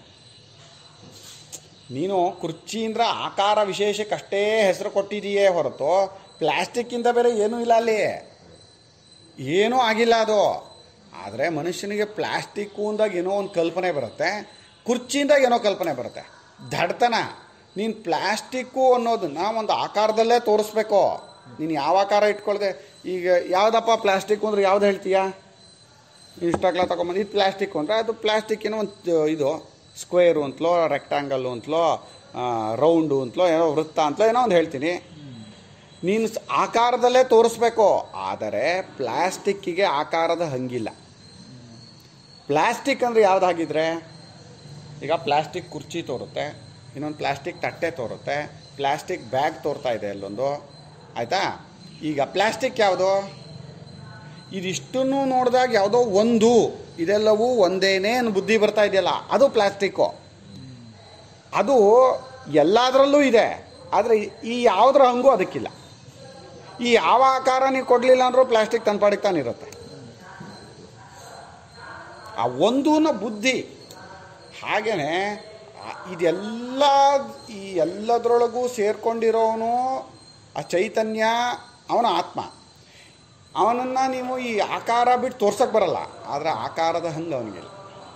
ನೀನು ಕುರ್ಚಿ ಅಂದ್ರೆ ಆಕಾರ ವಿಶೇಷಕ್ಕಷ್ಟೇ ಹೆಸರು ಕೊಟ್ಟಿದೆಯೇ ಹೊರತು ಪ್ಲಾಸ್ಟಿಕ್ಕಿಂದ ಬೇರೆ ಏನೂ ಇಲ್ಲ ಅಲ್ಲಿ ಏನೂ ಆಗಿಲ್ಲ ಅದು ಆದರೆ ಮನುಷ್ಯನಿಗೆ ಪ್ಲಾಸ್ಟಿಕ್ಕು ಅಂದಾಗ ಏನೋ ಒಂದು ಕಲ್ಪನೆ ಬರುತ್ತೆ ಕುರ್ಚಿಯಿಂದಾಗ ಏನೋ ಕಲ್ಪನೆ ಬರುತ್ತೆ ದಡ್ತನ ನೀನು ಪ್ಲಾಸ್ಟಿಕ್ಕು ಅನ್ನೋದನ್ನ ಒಂದು ಆಕಾರದಲ್ಲೇ ತೋರಿಸ್ಬೇಕು ನೀನು ಯಾವ ಆಕಾರ ಇಟ್ಕೊಳ್ದೆ ಈಗ ಯಾವುದಪ್ಪ ಪ್ಲಾಸ್ಟಿಕ್ ಅಂದ್ರೆ ಯಾವ್ದು ಹೇಳ್ತೀಯಾ ಇಷ್ಟಾಗ್ಲ ತಗೊಂಬಂದು ಇದು ಪ್ಲಾಸ್ಟಿಕ್ ಅಂದರೆ ಅದು ಪ್ಲಾಸ್ಟಿಕ್ ಏನೋ ಒಂದು ಇದು ಸ್ಕ್ವೇರು ಅಂತಲೋ ರೆಕ್ಟಾಂಗಲ್ಲು ಅಂತಲೋ ರೌಂಡು ಅಂತಲೋ ಏನೋ ವೃತ್ತ ಅಂತಲೋ ಏನೋ ಒಂದು ಹೇಳ್ತೀನಿ ನೀನು ಸ್- ಆಕಾರದಲ್ಲೇ ತೋರಿಸ್ಬೇಕು ಆದರೆ ಪ್ಲಾಸ್ಟಿಕ್ಕಿಗೆ ಆಕಾರದ ಹಂಗಿಲ್ಲ ಪ್ಲಾಸ್ಟಿಕ್ ಅಂದರೆ ಯಾವುದಾಗಿದ್ರೆ ಈಗ ಪ್ಲಾಸ್ಟಿಕ್ ಕುರ್ಚಿ ತೋರುತ್ತೆ ಇನ್ನೊಂದು ಪ್ಲಾಸ್ಟಿಕ್ ತಟ್ಟೆ ತೋರುತ್ತೆ ಪ್ಲಾಸ್ಟಿಕ್ ಬ್ಯಾಗ್ ತೋರ್ತಾ ಇದೆ ಅಲ್ಲೊಂದು ಆಯಿತಾ ಈಗ ಪ್ಲಾಸ್ಟಿಕ್ ಯಾವುದು ಇದಿಷ್ಟನ್ನು ನೋಡಿದಾಗ ಯಾವುದೋ ಒಂದು ಇದೆಲ್ಲವೂ ಒಂದೇನೇ ಅನ್ನೋ ಬುದ್ಧಿ ಬರ್ತಾ ಇದೆಯಲ್ಲ ಅದು ಪ್ಲಾಸ್ಟಿಕ್ಕು ಅದು ಎಲ್ಲದರಲ್ಲೂ ಇದೆ ಆದರೆ ಈ ಯಾವುದರ ಹಂಗೂ ಅದಕ್ಕಿಲ್ಲ ಈ ಯಾವ ಆಕಾರ ನೀವು ಕೊಡಲಿಲ್ಲ ಅಂದರೂ ಪ್ಲಾಸ್ಟಿಕ್ ತನ್ನ ಪಾಡಿಗೆ ತಾನಿರುತ್ತೆ ಆ ಒಂದೂನ ಬುದ್ಧಿ ಹಾಗೇನೆ ಆ- ಇದೆಲ್ಲ ಈ ಎಲ್ಲದರೊಳಗೂ ಸೇರ್ಕೊಂಡಿರೋನು ಆ ಚೈತನ್ಯ ಅವನ ಆತ್ಮ ಅವನನ್ನು ನೀವು ಈ ಆಕಾರ ಬಿಟ್ಟು ತೋರ್ಸಕ್ಕೆ ಬರಲ್ಲ ಆದರೆ ಆಕಾರದ ಹಂಗೆ ಅವನಿಗಿಲ್ಲ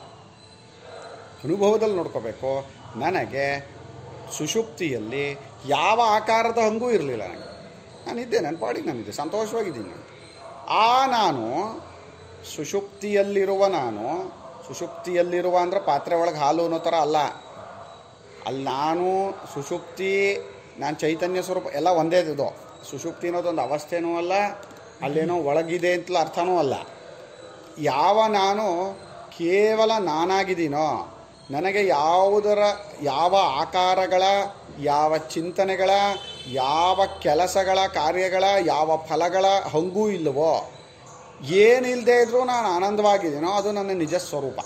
ಅನುಭವದಲ್ಲಿ ನೋಡ್ಕೋಬೇಕು ನನಗೆ ಸುಷುಪ್ತಿಯಲ್ಲಿ ಯಾವ ಆಕಾರದ ಹಂಗೂ ಇರಲಿಲ್ಲ ನನಗೆ ನಾನಿದ್ದೆ ನನ್ನ ಪಾಡಿಗೆ ನಾನಿದ್ದೆ ಸಂತೋಷವಾಗಿದ್ದೀನಿ ನಾನು ಆ ನಾನು ಸುಷುಪ್ತಿಯಲ್ಲಿರುವ ನಾನು ಸುಷುಪ್ತಿಯಲ್ಲಿರುವ ಅಂದರೆ ಪಾತ್ರೆ ಒಳಗೆ ಹಾಲು ಅನ್ನೋ ಥರ ಅಲ್ಲ ಅಲ್ಲಿ ನಾನು ಸುಷುಪ್ತಿ ನಾನು ಚೈತನ್ಯ ಸ್ವರೂಪ ಎಲ್ಲ ಒಂದೇ ಇದು ಸುಷುಪ್ತಿ ಅನ್ನೋದೊಂದು ಅವಸ್ಥೆನೂ ಅಲ್ಲ ಅಲ್ಲೇನೋ ಒಳಗಿದೆ ಅಂತಲೂ ಅರ್ಥನೂ ಅಲ್ಲ ಯಾವ ನಾನು ಕೇವಲ ನಾನಾಗಿದ್ದೀನೋ ನನಗೆ ಯಾವುದರ ಯಾವ ಆಕಾರಗಳ ಯಾವ ಚಿಂತನೆಗಳ ಯಾವ ಕೆಲಸಗಳ ಕಾರ್ಯಗಳ ಯಾವ ಫಲಗಳ ಹಂಗೂ ಇಲ್ಲವೋ ಏನಿಲ್ಲದೆ ಇದ್ರೂ ನಾನು ಆನಂದವಾಗಿದ್ದೀನೋ ಅದು ನನ್ನ ನಿಜ ಸ್ವರೂಪ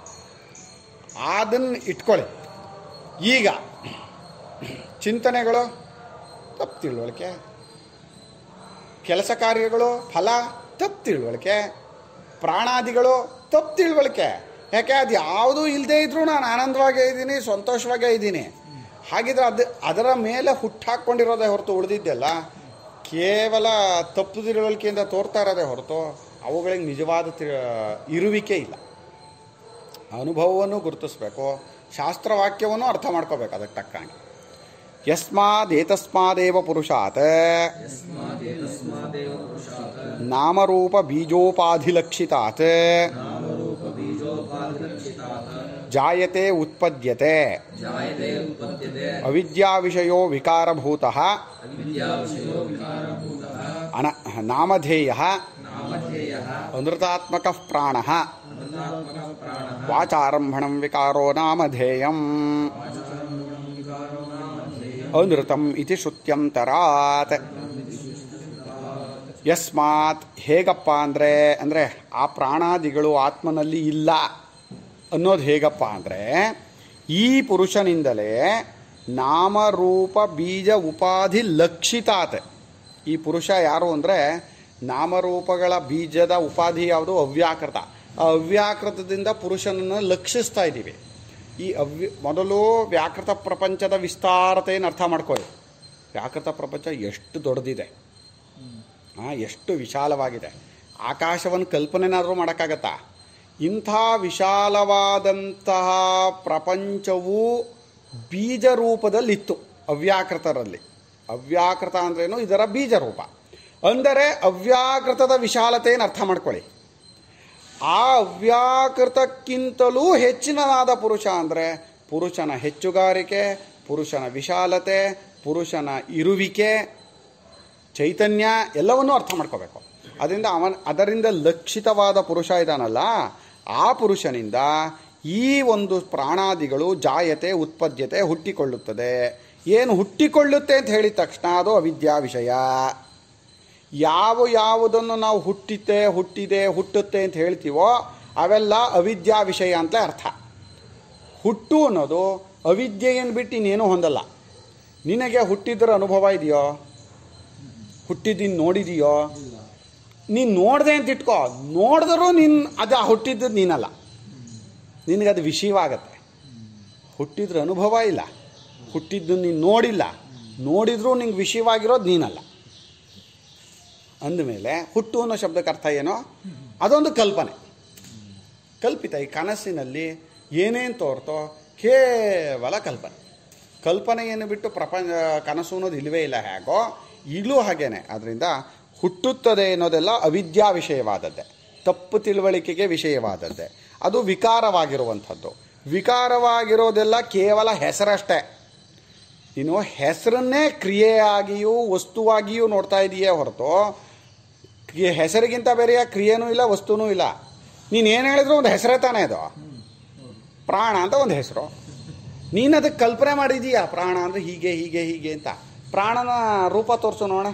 ಅದನ್ನು ಇಟ್ಕೊಳ್ಳಿ ಈಗ ಚಿಂತನೆಗಳು ತಪ್ಪು ತಿಳುವಳಿಕೆ ಕೆಲಸ ಕಾರ್ಯಗಳು ಫಲ ತಪ್ಪು ತಿಳುವಳಿಕೆ ಪ್ರಾಣಾದಿಗಳು ತಪ್ಪು ತಿಳುವಳಿಕೆ ಯಾಕೆ ಅದು ಯಾವುದೂ ಇಲ್ಲದೆ ಇದ್ರೂ ನಾನು ಆನಂದವಾಗೇ ಇದ್ದೀನಿ ಸಂತೋಷವಾಗೇ ಇದ್ದೀನಿ ಹಾಗಿದ್ರೆ ಅದು ಅದರ ಮೇಲೆ ಹುಟ್ಟಾಕ್ಕೊಂಡಿರೋದೇ ಹೊರತು ಉಳಿದಿದ್ದೆಲ್ಲ ಕೇವಲ ತಪ್ಪು ತಿಳುವಳಿಕೆಯಿಂದ ತೋರ್ತಾ ಇರೋದೇ ಹೊರತು ಅವುಗಳಿಗೆ ನಿಜವಾದ ತಿ ಇರುವಿಕೆ ಇಲ್ಲ ಅನುಭವವನ್ನು ಗುರುತಿಸ್ಬೇಕು ಶಾಸ್ತ್ರವಾಕ್ಯವನ್ನು ಅರ್ಥ ಮಾಡ್ಕೋಬೇಕು ಅದಕ್ಕೆ ತಕ್ಕಂಗೆ ಯಸ್ಮಾದ್ ಏತಸ್ಮಾದೇವ ಪುರುಷಾತ್ ಯಸ್ಮಾದೇವ ಪುರುಷಾತ್ ನಾಮರೂಪ ಬೀಜೋಪಾಧಿಲಕ್ಷಿತಾತ್ ಬೀಜೋಪಾಧಿರಕ್ಷಿತಾತ್ ಜಾಯತೆ ಉತ್ಪದ್ಯತೆ ಜಾಯತೆ ಉತ್ಪದ್ಯತೆ ಅವಿದ್ಯಾ ವಿಷಯೋ ವಿಕಾರಭೂತಃ ಅವಿದ್ಯಾವಿಷಯೋ ವಿಕಾರಭೂತಃ ಅನ ನಾಮಧೇಯ ನಾಮಧೇಯಃ ಅನೃತಾತ್ಮಕ ಪ್ರಾಣ ಅಮೃತಾತ್ಮಕಃ ಪ್ರಾಣಃ ವಾಚಾರಂಭಣಂ ವಿಕಾರೋ ನಾಮಧೇಯಂ ಅನೃತಂ ಇತಿ ಶ್ರುತ್ಯಂತರಾತ್ ಯಸ್ಮಾತ್ ಹೇಗಪ್ಪ ಅಂದರೆ ಅಂದರೆ ಆ ಪ್ರಾಣಾದಿಗಳು ಆತ್ಮನಲ್ಲಿ ಇಲ್ಲ ಅನ್ನೋದು ಹೇಗಪ್ಪ ಅಂದರೆ ಈ ಪುರುಷನಿಂದಲೇ ನಾಮರೂಪ ಬೀಜ ಉಪಾಧಿ ಲಕ್ಷಿತಾತ್ ಈ ಪುರುಷ ಯಾರು ಅಂದರೆ ನಾಮರೂಪಗಳ ಬೀಜದ ಉಪಾಧಿ ಯಾವುದು ಅವ್ಯಾಕೃತ ಆ ಅವ್ಯಾಕೃತದಿಂದ ಪುರುಷನನ್ನು ಲಕ್ಷಿಸ್ತಾ ಇದ್ದೀವಿ ಈ ಅವ್ಯ ಮೊದಲು ವ್ಯಾಕೃತ ಪ್ರಪಂಚದ ವಿಸ್ತಾರತೆಯನ್ನು ಅರ್ಥ ಮಾಡ್ಕೊಳ್ಳಿ ವ್ಯಾಕೃತ ಪ್ರಪಂಚ ಎಷ್ಟು ದೊಡ್ಡದಿದೆ ಆ, ಎಷ್ಟು ವಿಶಾಲವಾಗಿದೆ ಆಕಾಶವನ್ನು ಕಲ್ಪನೆನಾದರೂ ಮಾಡೋಕ್ಕಾಗತ್ತಾ ಇಂಥ ವಿಶಾಲವಾದಂತಹ ಪ್ರಪಂಚವು ಬೀಜ ರೂಪದಲ್ಲಿತ್ತು ಅವ್ಯಾಕೃತರಲ್ಲಿ ಅವ್ಯಾಕೃತ ಅಂದ್ರೇನು ಇದರ ಬೀಜ ರೂಪ ಅಂದರೆ ಅವ್ಯಾಕೃತದ ವಿಶಾಲತೆಯನ್ನು ಅರ್ಥ ಮಾಡ್ಕೊಳ್ಳಿ ಆ ಅವ್ಯಾಕೃತಕ್ಕಿಂತಲೂ ಹೆಚ್ಚಿನದಾದ ಪುರುಷ ಅಂದರೆ ಪುರುಷನ ಹೆಚ್ಚುಗಾರಿಕೆ ಪುರುಷನ ವಿಶಾಲತೆ ಪುರುಷನ ಇರುವಿಕೆ ಚೈತನ್ಯ ಎಲ್ಲವನ್ನೂ ಅರ್ಥ ಮಾಡ್ಕೋಬೇಕು ಅದರಿಂದ ಅವನ ಅದರಿಂದ ಲಕ್ಷಿತವಾದ ಪುರುಷ ಇದಾನಲ್ಲ ಆ ಪುರುಷನಿಂದ ಈ ಒಂದು ಪ್ರಾಣಾದಿಗಳು ಜಾಯತೆ ಉತ್ಪದ್ಯತೆ ಹುಟ್ಟಿಕೊಳ್ಳುತ್ತದೆ ಏನು ಹುಟ್ಟಿಕೊಳ್ಳುತ್ತೆ ಅಂತ ಹೇಳಿದ ತಕ್ಷಣ ಅದು ಅವಿದ್ಯಾ ವಿಷಯ ಯಾವ ಯಾವುದನ್ನು ನಾವು ಹುಟ್ಟಿತೆ ಹುಟ್ಟಿದೆ ಹುಟ್ಟುತ್ತೆ ಅಂತ ಹೇಳ್ತೀವೋ ಅವೆಲ್ಲ ಅವಿದ್ಯಾ ವಿಷಯ ಅಂತ ಅರ್ಥ ಹುಟ್ಟು ಅನ್ನೋದು ಅವಿದ್ಯೆಯನ್ನು ಬಿಟ್ಟು ಇನ್ನೇನು ಹೊಂದಲ್ಲ ನಿನಗೆ ಹುಟ್ಟಿದ್ರ ಅನುಭವ ಇದೆಯೋ ಹುಟ್ಟಿದ್ದೀನಿ ನೋಡಿದೀಯೋ ನೀನು ನೋಡಿದೆ ಅಂತ ಇಟ್ಕೋ ನೋಡಿದ್ರೂ ನೀನು ಅದು ಆ ಹುಟ್ಟಿದ್ದದ್ದು ನೀನಲ್ಲ ನಿನಗದು ವಿಷಯವಾಗತ್ತೆ ಹುಟ್ಟಿದ್ರ ಅನುಭವ ಇಲ್ಲ ಹುಟ್ಟಿದ್ದು ನೀನು ನೋಡಿಲ್ಲ ನೋಡಿದ್ರೂ ನಿಂಗೆ ವಿಷಯವಾಗಿರೋದು ನೀನಲ್ಲ ಅಂದಮೇಲೆ ಹುಟ್ಟು ಅನ್ನೋ ಶಬ್ದಕ್ಕೆ ಅರ್ಥ ಏನೋ ಅದೊಂದು ಕಲ್ಪನೆ ಕಲ್ಪಿತ ಈ ಕನಸಿನಲ್ಲಿ ಏನೇನು ತೋರ್ತೋ ಕೇವಲ ಕಲ್ಪನೆ ಕಲ್ಪನೆಯನ್ನು ಬಿಟ್ಟು ಪ್ರಪಂಚ ಕನಸು ಅನ್ನೋದು ಇಲ್ಲವೇ ಇಲ್ಲ ಹೇಗೋ ಈಗಲೂ ಹಾಗೇನೆ ಅದರಿಂದ ಹುಟ್ಟುತ್ತದೆ ಅನ್ನೋದೆಲ್ಲ ಅವಿದ್ಯಾ ವಿಷಯವಾದದ್ದೇ ತಪ್ಪು ತಿಳುವಳಿಕೆಗೆ ವಿಷಯವಾದದ್ದೇ ಅದು ವಿಕಾರವಾಗಿರುವಂಥದ್ದು ವಿಕಾರವಾಗಿರೋದೆಲ್ಲ ಕೇವಲ ಹೆಸರಷ್ಟೇ ನೀನು ಹೆಸರನ್ನೇ ಕ್ರಿಯೆಯಾಗಿಯೂ ವಸ್ತುವಾಗಿಯೂ ನೋಡ್ತಾ ಇದೆಯೇ ಹೊರತು ಕ್ರಿಯೆ- ಹೆಸರಿಗಿಂತ ಬೇರೆಯ ಕ್ರಿಯೆನೂ ಇಲ್ಲ ವಸ್ತುನೂ ಇಲ್ಲ ನೀನು ಏನು ಹೇಳಿದ್ರು ಒಂದು ಹೆಸರೇ ತಾನೇ ಅದು ಪ್ರಾಣ ಅಂತ ಒಂದು ಹೆಸರು ನೀನು ಅದಕ್ಕೆ ಕಲ್ಪನೆ ಮಾಡಿದೀಯಾ ಪ್ರಾಣ ಅಂದರೆ ಹೀಗೆ ಹೀಗೆ ಹೀಗೆ ಅಂತ ಪ್ರಾಣನ ರೂಪ ತೋರಿಸು ನೋಡ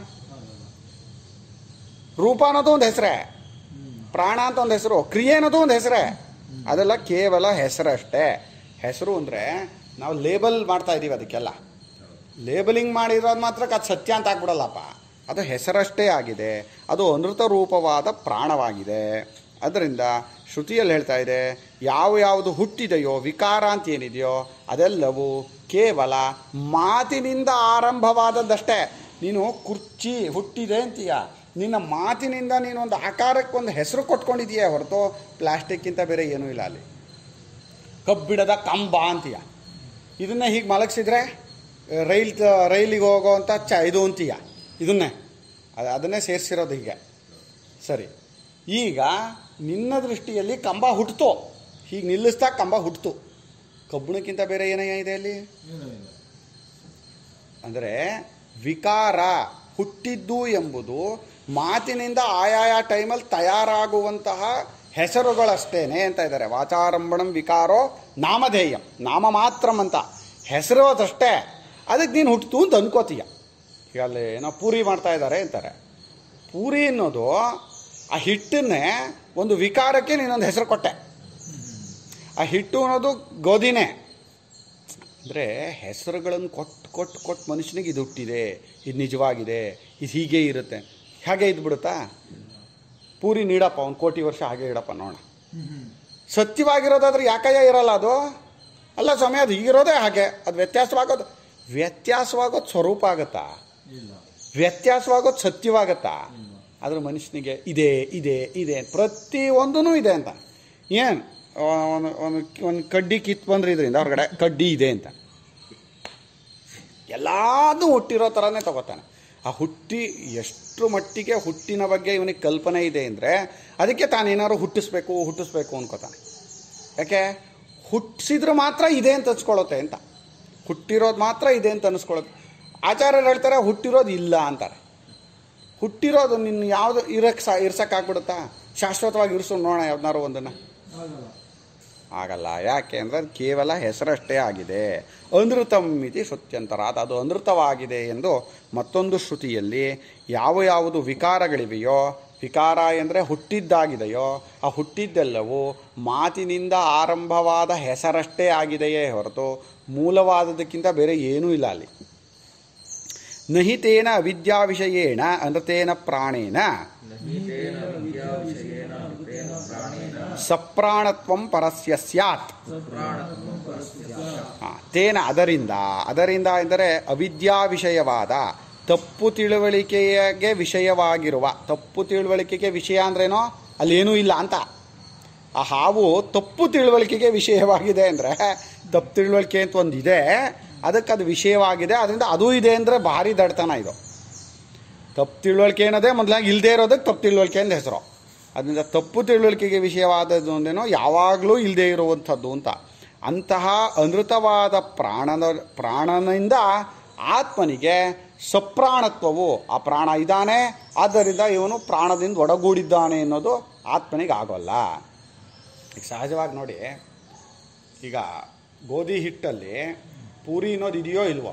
ರೂಪ ಅನ್ನೋದು ಒಂದು ಹೆಸರೇ ಪ್ರಾಣ ಅಂತ ಒಂದು ಹೆಸರು ಕ್ರಿಯೆ ಅನ್ನೋದು ಒಂದು ಹೆಸರೇ ಅದೆಲ್ಲ ಕೇವಲ ಹೆಸರಷ್ಟೇ ಹೆಸರು ಅಂದರೆ ನಾವು ಲೇಬಲ್ ಮಾಡ್ತಾ ಇದ್ದೀವಿ ಅದಕ್ಕೆಲ್ಲ ಲೇಬಲಿಂಗ್ ಮಾಡಿರೋದು ಮಾತ್ರ ಅದು ಸತ್ಯ ಅಂತ ಆಗ್ಬಿಡಲ್ಲಪ್ಪ ಅದು ಹೆಸರಷ್ಟೇ ಆಗಿದೆ ಅದು ಅನೃತ ರೂಪವಾದ ಪ್ರಾಣವಾಗಿದೆ ಅದರಿಂದ ಶ್ರುತಿಯಲ್ಲಿ ಹೇಳ್ತಾ ಇದೆ ಯಾವ ಯಾವುದು ಹುಟ್ಟಿದೆಯೋ ವಿಕಾರ ಅಂತ ಏನಿದೆಯೋ ಅದೆಲ್ಲವೂ ಕೇವಲ ಮಾತಿನಿಂದ ಆರಂಭವಾದದ್ದಷ್ಟೇ ನೀನು ಕುರ್ಚಿ ಹುಟ್ಟಿದೆ ಅಂತೀಯ ನಿನ್ನ ಮಾತಿನಿಂದ ನೀನು ಒಂದು ಆಕಾರಕ್ಕೆ ಒಂದು ಹೆಸರು ಕೊಟ್ಕೊಂಡಿದೀಯ ಹೊರತು ಪ್ಲಾಸ್ಟಿಕ್ಕಿಂತ ಬೇರೆ ಏನೂ ಇಲ್ಲ ಅಲ್ಲಿ ಕಬ್ಬಿಣದ ಕಂಬ ಅಂತೀಯ ಇದನ್ನ ಹೀಗೆ ಮಲಗಿಸಿದ್ರೆ ರೈಲ್ ರೈಲಿಗೆ ಹೋಗೋವಂಥ ಚ ಇದು ಅಂತೀಯ ಇದನ್ನೇ ಅದು ಅದನ್ನೇ ಸೇರಿಸಿರೋದು ಹೀಗೆ ಸರಿ ಈಗ ನಿನ್ನ ದೃಷ್ಟಿಯಲ್ಲಿ ಕಂಬ ಹುಟ್ಟಿತು ಹೀಗೆ ನಿಲ್ಲಿಸ್ತಾ ಕಂಬ ಹುಟ್ಟಿತು ಕಬ್ಬಿಣಕ್ಕಿಂತ ಬೇರೆ ಏನೇ ಇದೆ ಅಲ್ಲಿ ಅಂದರೆ ವಿಕಾರ ಹುಟ್ಟಿದ್ದು ಎಂಬುದು ಮಾತಿನಿಂದ ಆಯಾಯ ಟೈಮಲ್ಲಿ ತಯಾರಾಗುವಂತಹ ಹೆಸರುಗಳಷ್ಟೇನೆ ಅಂತ ಇದ್ದಾರೆ ವಾಚಾರಂಭಣಂ ವಿಕಾರೋ ನಾಮಧೇಯಂ ನಾಮ ಮಾತ್ರಂ ಅಂತ ಹೆಸರು ಅದಷ್ಟೇ ಅದಕ್ಕೆ ನೀನು ಹುಟ್ಟಿತು ಅಂತ ಅನ್ಕೋತೀಯ ಈಗ ಅಲ್ಲಿ ಏನೋ ಪೂರಿ ಮಾಡ್ತಾ ಇದ್ದಾರೆ ಅಂತಾರೆ ಪೂರಿ ಅನ್ನೋದು ಆ ಹಿಟ್ಟನ್ನೇ ಒಂದು ವಿಕಾರಕ್ಕೆ ನೀನೊಂದು ಹೆಸರು ಕೊಟ್ಟೆ ಆ ಹಿಟ್ಟು ಅನ್ನೋದು ಗೋಧಿನೇ ಅಂದರೆ ಹೆಸರುಗಳನ್ನು ಕೊಟ್ಟು ಕೊಟ್ಟು ಕೊಟ್ಟು ಮನುಷ್ಯನಿಗೆ ಇದು ಹುಟ್ಟಿದೆ ಇದು ನಿಜವಾಗಿದೆ ಇದು ಹೀಗೆ ಇರುತ್ತೆ ಹಾಗೆ ಇದ್ಬಿಡುತ್ತಾ ಪೂರಿ ನೀಡಪ್ಪ ಒಂದು ಕೋಟಿ ವರ್ಷ ಹಾಗೆ ಇಡಪ್ಪ ನೋಡೋಣ ಸತ್ಯವಾಗಿರೋದಾದ್ರೆ ಯಾಕಯ್ಯ ಇರಲ್ಲ ಅದು ಅಲ್ಲ ಸ್ವಾಮಿ ಅದು ಹೀಗಿರೋದೇ ಹಾಗೆ ಅದು ವ್ಯತ್ಯಾಸವಾಗೋದು ವ್ಯತ್ಯಾಸವಾಗೋದು ಸ್ವರೂಪ ಆಗುತ್ತಾ ಇಲ್ಲ ವ್ಯತ್ಯಾಸವಾಗೋದು ಸತ್ಯವಾಗತ್ತಾ ಆದ್ರೆ ಮನುಷ್ಯನಿಗೆ ಇದೆ ಇದೆ ಇದೆ ಪ್ರತಿ ಒಂದೂ ಇದೆ ಅಂತ ಏನು ಒಂದು ಒಂದು ಒಂದು ಕಡ್ಡಿ ಕಿತ್ತು ಬಂದ್ರೆ ಇದರಿಂದ ಹೊರಗಡೆ ಕಡ್ಡಿ ಇದೆ ಅಂತ ಎಲ್ಲದೂ ಹುಟ್ಟಿರೋ ಥರನೇ ತಗೋತಾನೆ ಆ ಹುಟ್ಟಿ ಎಷ್ಟು ಮಟ್ಟಿಗೆ ಹುಟ್ಟಿನ ಬಗ್ಗೆ ಇವನಿಗೆ ಕಲ್ಪನೆ ಇದೆ ಅಂದರೆ ಅದಕ್ಕೆ ತಾನೇನಾದ್ರು ಹುಟ್ಟಿಸ್ಬೇಕು ಹುಟ್ಟಿಸ್ಬೇಕು ಅನ್ಕೋತಾನೆ ಯಾಕೆ ಹುಟ್ಟಿಸಿದ್ರೆ ಮಾತ್ರ ಇದೆ ಅಂತ ಅನ್ಸ್ಕೊಳ್ಳುತ್ತೆ ಅಂತ ಹುಟ್ಟಿರೋದು ಮಾತ್ರ ಇದೆ ಅಂತ ಅನಿಸ್ಕೊಳ್ಳುತ್ತೆ ಆಚಾರ್ಯರು ಹೇಳ್ತಾರೆ ಹುಟ್ಟಿರೋದು ಇಲ್ಲ ಅಂತಾರೆ ಹುಟ್ಟಿರೋದು ನಿನ್ನ ಯಾವುದು ಇರಕ್ಕೆ ಸಾ ಇರ್ಸಕ್ಕಾಗ್ಬಿಡುತ್ತಾ ಶಾಶ್ವತವಾಗಿ ಇರಿಸು ನೋಡೋಣ ಯಾವ್ದಾರು ಒಂದನ್ನು ಆಗಲ್ಲ ಆಗಲ್ಲ ಯಾಕೆ ಅಂದರೆ ಅದು ಕೇವಲ ಹೆಸರಷ್ಟೇ ಆಗಿದೆ ಅನೃತಂ ಇತಿ ಶ್ರುತ್ಯಂತರಾತ್ ಅದು ಅನೃತವಾಗಿದೆ ಎಂದು ಮತ್ತೊಂದು ಶ್ರುತಿಯಲ್ಲಿ ಯಾವ ಯಾವುದು ವಿಕಾರಗಳಿವೆಯೋ ವಿಕಾರ ಎಂದರೆ ಹುಟ್ಟಿದ್ದಾಗಿದೆಯೋ ಆ ಹುಟ್ಟಿದ್ದೆಲ್ಲವೂ ಮಾತಿನಿಂದ ಆರಂಭವಾದ ಹೆಸರಷ್ಟೇ ಆಗಿದೆಯೇ ಹೊರತು ಮೂಲವಾದದಕ್ಕಿಂತ ಬೇರೆ ಏನೂ ಇಲ್ಲ ಅಲ್ಲಿ ನಹಿ ತೇನ ಅವಿದ್ಯಾ ವಿಷಯೇಣ ಅನೃತೇನ ಪ್ರಾಣೇನ ಸಪ್ರಾಣತ್ವಂ ಪರಸ್ಯ ಸ್ಯಾತ್ ಆ, ತೇನ ಅದರಿಂದ ಅದರಿಂದ ಎಂದರೆ ಅವಿದ್ಯಾ ವಿಷಯವಾದ ತಪ್ಪು ತಿಳುವಳಿಕೆಗೆ ವಿಷಯವಾಗಿರುವ ತಪ್ಪು ತಿಳುವಳಿಕೆಗೆ ವಿಷಯ ಅಂದ್ರೇನೋ ಅಲ್ಲೇನೂ ಇಲ್ಲ ಅಂತ ಆ ಹಾವು ತಪ್ಪು ತಿಳುವಳಿಕೆಗೆ ವಿಷಯವಾಗಿದೆ ಅಂದರೆ ತಪ್ಪು ತಿಳುವಳಿಕೆ ಅಂತ ಒಂದು ಇದೆ ಅದಕ್ಕೆ ಅದು ವಿಷಯವಾಗಿದೆ ಅದರಿಂದ ಅದು ಇದೆ ಅಂದರೆ ಭಾರಿ ದಡ್ತನ ಇದು ತಪ್ಪು ತಿಳುವಳಿಕೆ ಏನದೇ ಮೊದಲಾಗಿ ಇಲ್ಲದೆ ಇರೋದಕ್ಕೆ ತಪ್ಪು ತಿಳುವಳಿಕೆ ಅಂತ ಹೆಸರು ಅದರಿಂದ ತಪ್ಪು ತಿಳುವಳಿಕೆಗೆ ವಿಷಯವಾದದ್ದು ಅಂದೇನೋ ಯಾವಾಗಲೂ ಇಲ್ಲದೆ ಇರುವಂಥದ್ದು ಅಂತ ಅಂತಹ ಅನೃತವಾದ ಪ್ರಾಣನ ಪ್ರಾಣನಿಂದ ಆತ್ಮನಿಗೆ ಸಪ್ರಾಣತ್ವವು ಆ ಪ್ರಾಣ ಇದ್ದಾನೆ ಆದ್ದರಿಂದ ಇವನು ಪ್ರಾಣದಿಂದ ಒಡಗೂಡಿದ್ದಾನೆ ಅನ್ನೋದು ಆತ್ಮನಿಗೆ ಆಗೋಲ್ಲ ಈಗ ಸಹಜವಾಗಿ ನೋಡಿ ಈಗ ಗೋಧಿ ಹಿಟ್ಟಲ್ಲಿ ಪೂರಿ ಅನ್ನೋದು ಇದೆಯೋ ಇಲ್ವೋ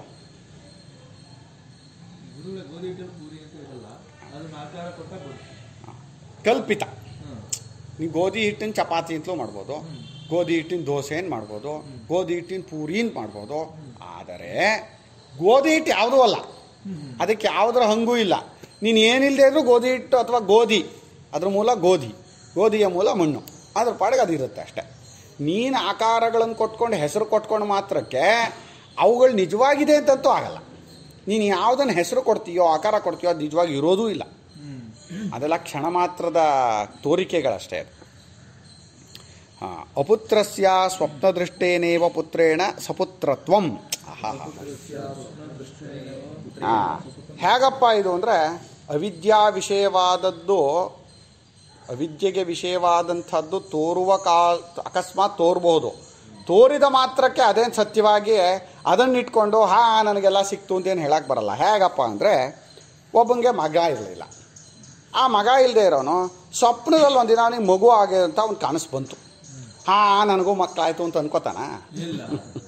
ಗುರುಗಳ ಗೋಧಿ ಹಿಟ್ಟಲ್ಲಿ ಪೂರಿ ಅಂತ ಇರಲ್ಲ ಅದನ್ನ ಆಕಾರ ಕೊಟ್ಟ ಕೊಡು ಕಲ್ಪಿತ ಹ್ಮ್. ನೀವು ಗೋಧಿ ಹಿಟ್ಟಿನ ಚಪಾತಿ ಅಂತಲೂ ಮಾಡ್ಬೋದು ಗೋಧಿ ಹಿಟ್ಟಿನ ದೋಸೆನ್ ಮಾಡ್ಬೋದು ಗೋಧಿ ಹಿಟ್ಟಿನ ಪೂರಿನ್ ಮಾಡ್ಬೋದು ಆದರೆ ಗೋಧಿ ಹಿಟ್ಟು ಯಾವುದೂ ಅಲ್ಲ ಅದಕ್ಕೆ ಯಾವುದರ ಹಂಗೂ ಇಲ್ಲ ನೀನು ಏನಿಲ್ಲದೆ ಇದ್ರೂ ಗೋಧಿ ಹಿಟ್ಟು ಅಥವಾ ಗೋಧಿ ಅದ್ರ ಮೂಲ ಗೋಧಿ ಗೋಧಿಯ ಮೂಲ ಮಣ್ಣು ಅದ್ರ ಪಾಡಿಗೆ ಅದು ಇರುತ್ತೆ ಅಷ್ಟೆ ನೀನು ಆಕಾರಗಳನ್ನು ಕೊಟ್ಕೊಂಡು ಹೆಸರು ಕೊಟ್ಕೊಂಡು ಮಾತ್ರಕ್ಕೆ ಅವುಗಳು ನಿಜವಾಗಿದೆ ಅಂತಂತೂ ಆಗಲ್ಲ ನೀನು ಯಾವುದನ್ನು ಹೆಸರು ಕೊಡ್ತೀಯೋ ಆಕಾರ ಕೊಡ್ತೀಯೋ ಅದು ನಿಜವಾಗಿ ಇರೋದೂ ಇಲ್ಲ ಅದೆಲ್ಲ ಕ್ಷಣ ಮಾತ್ರದ ತೋರಿಕೆಗಳಷ್ಟೇ ಅದು ಹಾ, ಅಪುತ್ರಸ್ಯ ಸ್ವಪ್ನದೃಷ್ಟೇನೇವ ಪುತ್ರೇಣ ಸಪುತ್ರತ್ವಂ ಆಹಾಹಾ. ಹಾ ಹೇಗಪ್ಪ ಇದು ಅಂದರೆ ಅವಿದ್ಯಾ ವಿಷಯವಾದದ್ದು ಅವಿದ್ಯೆಗೆ ವಿಷಯವಾದಂಥದ್ದು ತೋರುವ ಕಾ ಅಕಸ್ಮಾತ್ ತೋರ್ಬೋದು ತೋರಿದ ಮಾತ್ರಕ್ಕೆ ಅದೇನು ಸತ್ಯವಾಗಿ ಅದನ್ನಿಟ್ಕೊಂಡು ಹಾ ನನಗೆಲ್ಲ ಸಿಕ್ತು ಅಂತೇನು ಹೇಳಕ್ಕೆ ಬರಲ್ಲ ಹೇಗಪ್ಪ ಅಂದರೆ ಒಬ್ಬನಿಗೆ ಮಗ ಇರಲಿಲ್ಲ ಆ ಮಗ ಇಲ್ಲದೆ ಇರೋನು ಸ್ವಪ್ನದಲ್ಲಿ ಒಂದಿನ ಅವನಿಗೆ ಮಗು ಆಗಿದೆ ಅಂತ ಅವ್ನು ಕನಸು ಬಂತು ಹಾ ನನಗೂ ಮಕ್ಕಳಾಯ್ತು ಅಂತ ಅನ್ಕೋತಾನ ಇಲ್ಲ